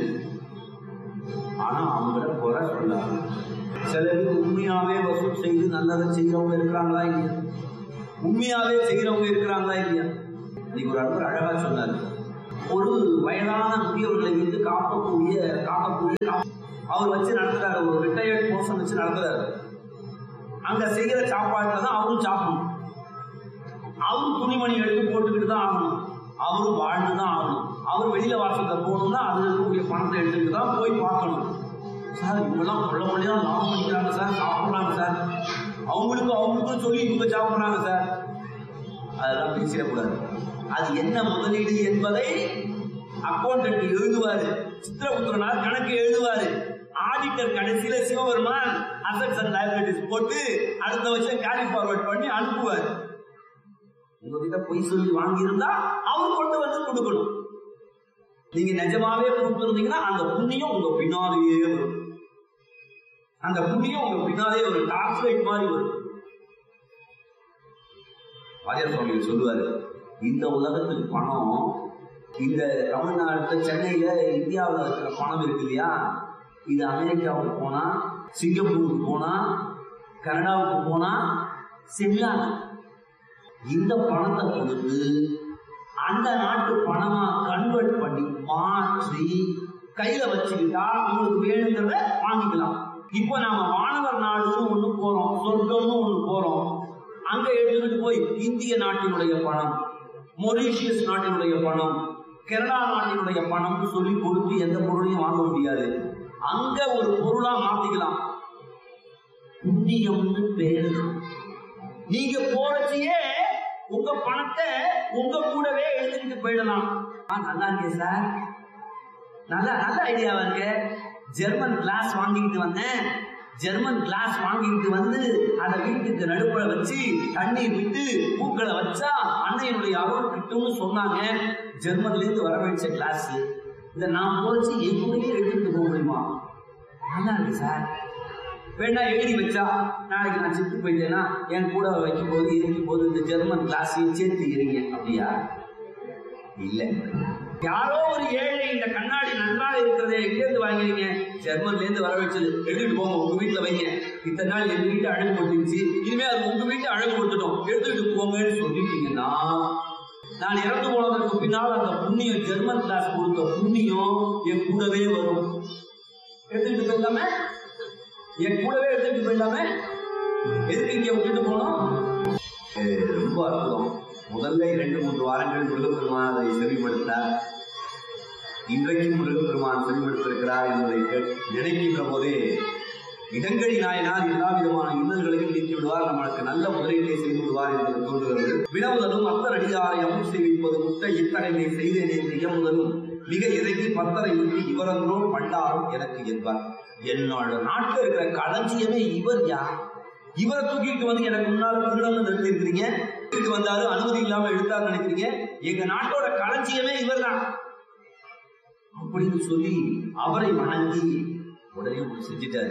ஆனா அவங்கள குறை சொல்லாது சில பேர் உண்மையாவே வசூல் செய்து நல்லதை செய்யறவங்க இருக்கிறாங்களா இல்லையா உண்மையாவே செய்யறவங்க இருக்கிறாங்களா இல்லையா இன்னைக்கு ஒரு அன்பர் அழகா சொன்னார் ஒரு வயதான முதியவர்களை வைத்து காக்கக்கூடிய காக்கக்கூடிய கா- அவர் வச்சு நடத்துறாரு ஒரு ரிட்டையர்ட் போர்ஷன் வச்சு நடத்துறாரு அங்க செய்யற சாப்பாட்டுல தான் அவரும் சாப்பிடணும் அவரும் துணிமணி எடுத்து போட்டுக்கிட்டு தான் ஆகணும் அவரும் வாழ்ந்து தான் ஆகணும் அவர் வெளியில வாசல்ல போகணும்னா அதுல இருக்கக்கூடிய பணத்தை எடுத்துக்கிட்டு தான் போய் பார்க்கணும் சார் இவங்கெல்லாம் கொள்ள மணிதான் லாபம் பண்ணிக்கிறாங்க சார் சாப்பிடுறாங்க சார் அவங்களுக்கு அவங்களுக்கும் சொல்லி இவங்க சாப்பிடுறாங்க சார் அதெல்லாம் பேசிடக்கூடாது அது என்ன முதலீடு என்பதை அக்கௌண்டன்ட் எழுதுவாரு சித்திரபுத்திரனார் கணக்கு எழுதுவாரு ஆடிட்டர் கடைசியில சிவபெருமான் அசட்ஸ் அண்ட் லைபிலிட்டிஸ் போட்டு அடுத்த வருஷம் கேரி ஃபார்வர்ட் பண்ணி அனுப்புவார் உங்ககிட்ட பொய் சொல்லி வாங்கியிருந்தா அவர் கொண்டு வந்து கொடுக்கணும் நீங்க நிஜமாவே கொடுத்துருந்தீங்கன்னா அந்த புண்ணியம் உங்க பின்னாலேயே வரும் அந்த புண்ணியம் உங்க பின்னாலே ஒரு டார்ச் லைட் மாதிரி வரும் வாரியார் சுவாமி சொல்லுவாரு இந்த உலகத்துக்கு பணம் இந்த தமிழ்நாட்டுல சென்னையில இந்தியாவில் இருக்கிற பணம் இருக்கு இல்லையா இது அமெரிக்காவுக்கு போனா சிங்கப்பூருக்கு போனா கனடாவுக்கு போனா செல்லாது இந்த பணத்தை கொடுத்து அந்த நாட்டு பணமா கன்வெர்ட் பண்ணி மாற்றி கையில வச்சுக்கிட்டா உங்களுக்கு வேணுங்கிறத வாங்கிக்கலாம் இப்போ நாம வானவர் நாடுன்னு ஒண்ணு போறோம் சொர்க்கம்னு ஒண்ணு போறோம் அங்க எடுத்துக்கிட்டு போய் இந்திய நாட்டினுடைய பணம் மொரீஷியஸ் நாட்டினுடைய பணம் கனடா நாட்டினுடைய பணம்னு சொல்லி கொடுத்து எந்த பொருளையும் வாங்க முடியாது அங்க ஒரு பொருளா மாத்திக்கலாம் புண்ணியம்னு பேரு நீங்க போறச்சையே உங்க பணத்தை உங்க கூடவே எடுத்துக்கிட்டு போயிடலாம் ஆ, நல்லா இருக்கே சார் நல்ல நல்ல ஐடியாவா இருக்கு ஜெர்மன் கிளாஸ் வாங்கிக்கிட்டு வந்தேன் ஜெர்மன் கிளாஸ் வாங்கிக்கிட்டு வந்து அதை வீட்டுக்கு நடுப்புற வச்சு தண்ணீர் விட்டு பூக்களை வச்சா அன்னையினுடைய அருள் கிட்டும்னு சொன்னாங்க ஜெர்மன்ல இருந்து வர வச்ச கிளாஸ் இதை நான் போச்சு என் கூடயே எடுத்துட்டு போக முடியுமா நல்லா இருக்கு சார் வேணா எழுதி வச்சா நாளைக்கு நான் செத்து போயிட்டேன்னா என் கூட வைக்கும் போது இருக்கும் போது இந்த ஜெர்மன் கிளாஸையும் சேர்த்து இருங்க அப்படியா இல்ல யாரோ ஒரு ஏழை இந்த கண்ணாடி நன்றாக இருக்கிறதே எங்கேருந்து வாங்குறீங்க ஜெர்மன்ல இருந்து வர வச்சது எடுத்துட்டு போங்க உங்க வீட்டுல வைங்க இத்தனை நாள் எங்க வீட்டு அழகு கொடுத்துருச்சு இனிமே அது உங்க வீட்டு அழகு கொடுத்துட்டோம் எடுத்துக்கிட்டு போங்கன்னு சொல்லிட்டீங்கன்னா நான் இறந்து போனதற்கு பின்னால் அந்த புண்ணியம் ஜெர்மன் கிளாஸ் கொடுத்த புண்ணியம் என் கூடவே வரும் எடுத்துக்கிட்டு போயிடலாமே என் கூடவே எடுத்துக்கிட்டு போயிடலாமே எதுக்கு இங்க விட்டுட்டு போனோம் இது ரொம்ப அற்புதம் முதல்ல இரண்டு மூன்று வாரங்கள் முருகப்பெருமான் அதை செவிப்படுத்தார் இன்றைக்கும் முருகப்பெருமான் செவிப்படுத்திருக்கிறார் என்பதை கேட்- நினைக்கின்ற போதே இடங்கடி நாயனார் எல்லா விதமான இன்னல்களையும் நீக்கி விடுவார் நம்மளுக்கு நல்ல முதலீட்டை செய்து விடுவார் என்பது தோன்றுகிறது வினமுதலும் அத்தர் அடியாரை அமுல் செய்விப்பது முட்டை இத்தகைமை செய்தேனே செய்யமுதலும் மிக இறங்கி பத்தரை ஊட்டி இவரன்றோ பண்டாரும் எனக்கு என்பார் என்னோட நாட்டில் இருக்கிற களஞ்சியமே இவர் யார் இவரை தூக்கிட்டு வந்து எனக்கு முன்னால திருடன்னு நிறுத்தி இருக்கிறீங்க தூக்கிட்டு வந்தாரு அனுமதி இல்லாம எடுத்தாரு நினைக்கிறீங்க எங்க நாட்டோட களஞ்சியமே இவர்தான் அப்படின்னு சொல்லி அவரை வணங்கி உடனே ஒண்ணு செஞ்சிட்டாரு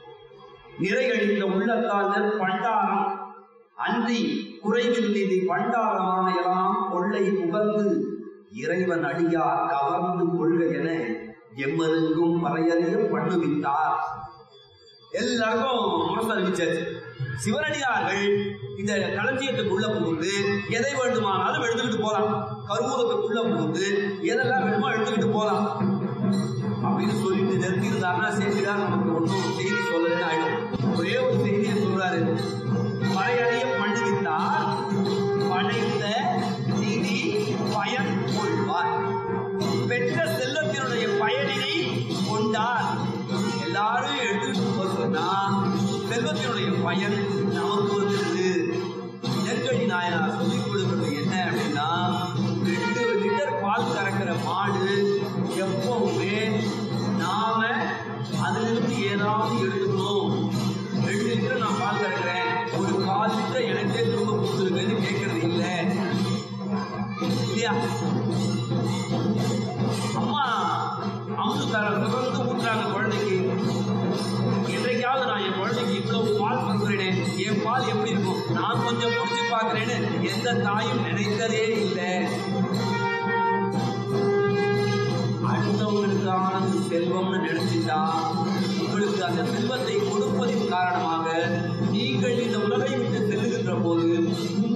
நிறையடித்த உள்ளத்தால் பண்டாரம் அன்றி குறைவில் நிதி பண்டாரமான எல்லாம் கொள்ளை புகழ்ந்து இறைவன் அடியார் கவர்ந்து கொள்க என எம்மருக்கும் வரையறைய பண்ணுவித்தார் எல்லாருக்கும் முரசு அறிவிச்சாச்சு சிவனடியார்கள் இந்த களஞ்சியத்துக்குள்ள புகுந்து எதை வேண்டுமானாலும் எடுத்துக்கிட்டு போலாம் கருவூலத்துக்குள்ள புகுந்து எதெல்லாம் வேணுமோ எடுத்துக்கிட்டு போலாம் அப்படின்னு சொல்லிட்டு நிறுத்தி இருந்தாருன்னா சேர்த்துதான் நமக்கு ஒன்றும் செய்தி சொல்லலன்னு ஆயிடும் ஒரே ஒரு செய்தியை சொல்றாரு வரையறைய பண்ணுவித்தார் படைத்த நிதி பயன் கொள்வார் பெற்ற செல்லத்தினுடைய பயனினை கொண்டார் எல்லாரும் எடுத்துட்டு போக சொன்னா செல்வத்தினுடைய பயன் நமக்கு வந்துடுது நெற்கடி நாயனார் சொல்லிக் கொடுக்கிறது என்ன அப்படின்னா ரெண்டு லிட்டர் பால் கறக்கிற மாடு எப்பவுமே நாம அதிலிருந்து ஏதாவது எடுத்துக்கணும் ரெண்டு லிட்டர் நான் பால் கறக்கிறேன் ஒரு கால் லிட்டர் எனக்கே திரும்ப கொடுத்துருக்கேன்னு கேட்கறது இல்லை இல்லையா அம்மா அமுது தர தொடர்ந்து ஊற்றுறாங்க குழந்தைக்கு என்றைக்காவது நான் என் குழந்தைக்கு இவ்வளவு பால் கொடுக்குறேனே என் பால் எப்படி இருக்கும் நான் கொஞ்சம் குடிச்சு பார்க்கிறேன்னு எந்த தாயும் நினைத்ததே இல்லை அடுத்தவங்களுக்கானது செல்வம்னு நினைச்சிட்டா உங்களுக்கு அந்த செல்வத்தை கொடுப்பதின் காரணமாக நீங்கள் இந்த உலகை விட்டு செல்லுகின்ற போது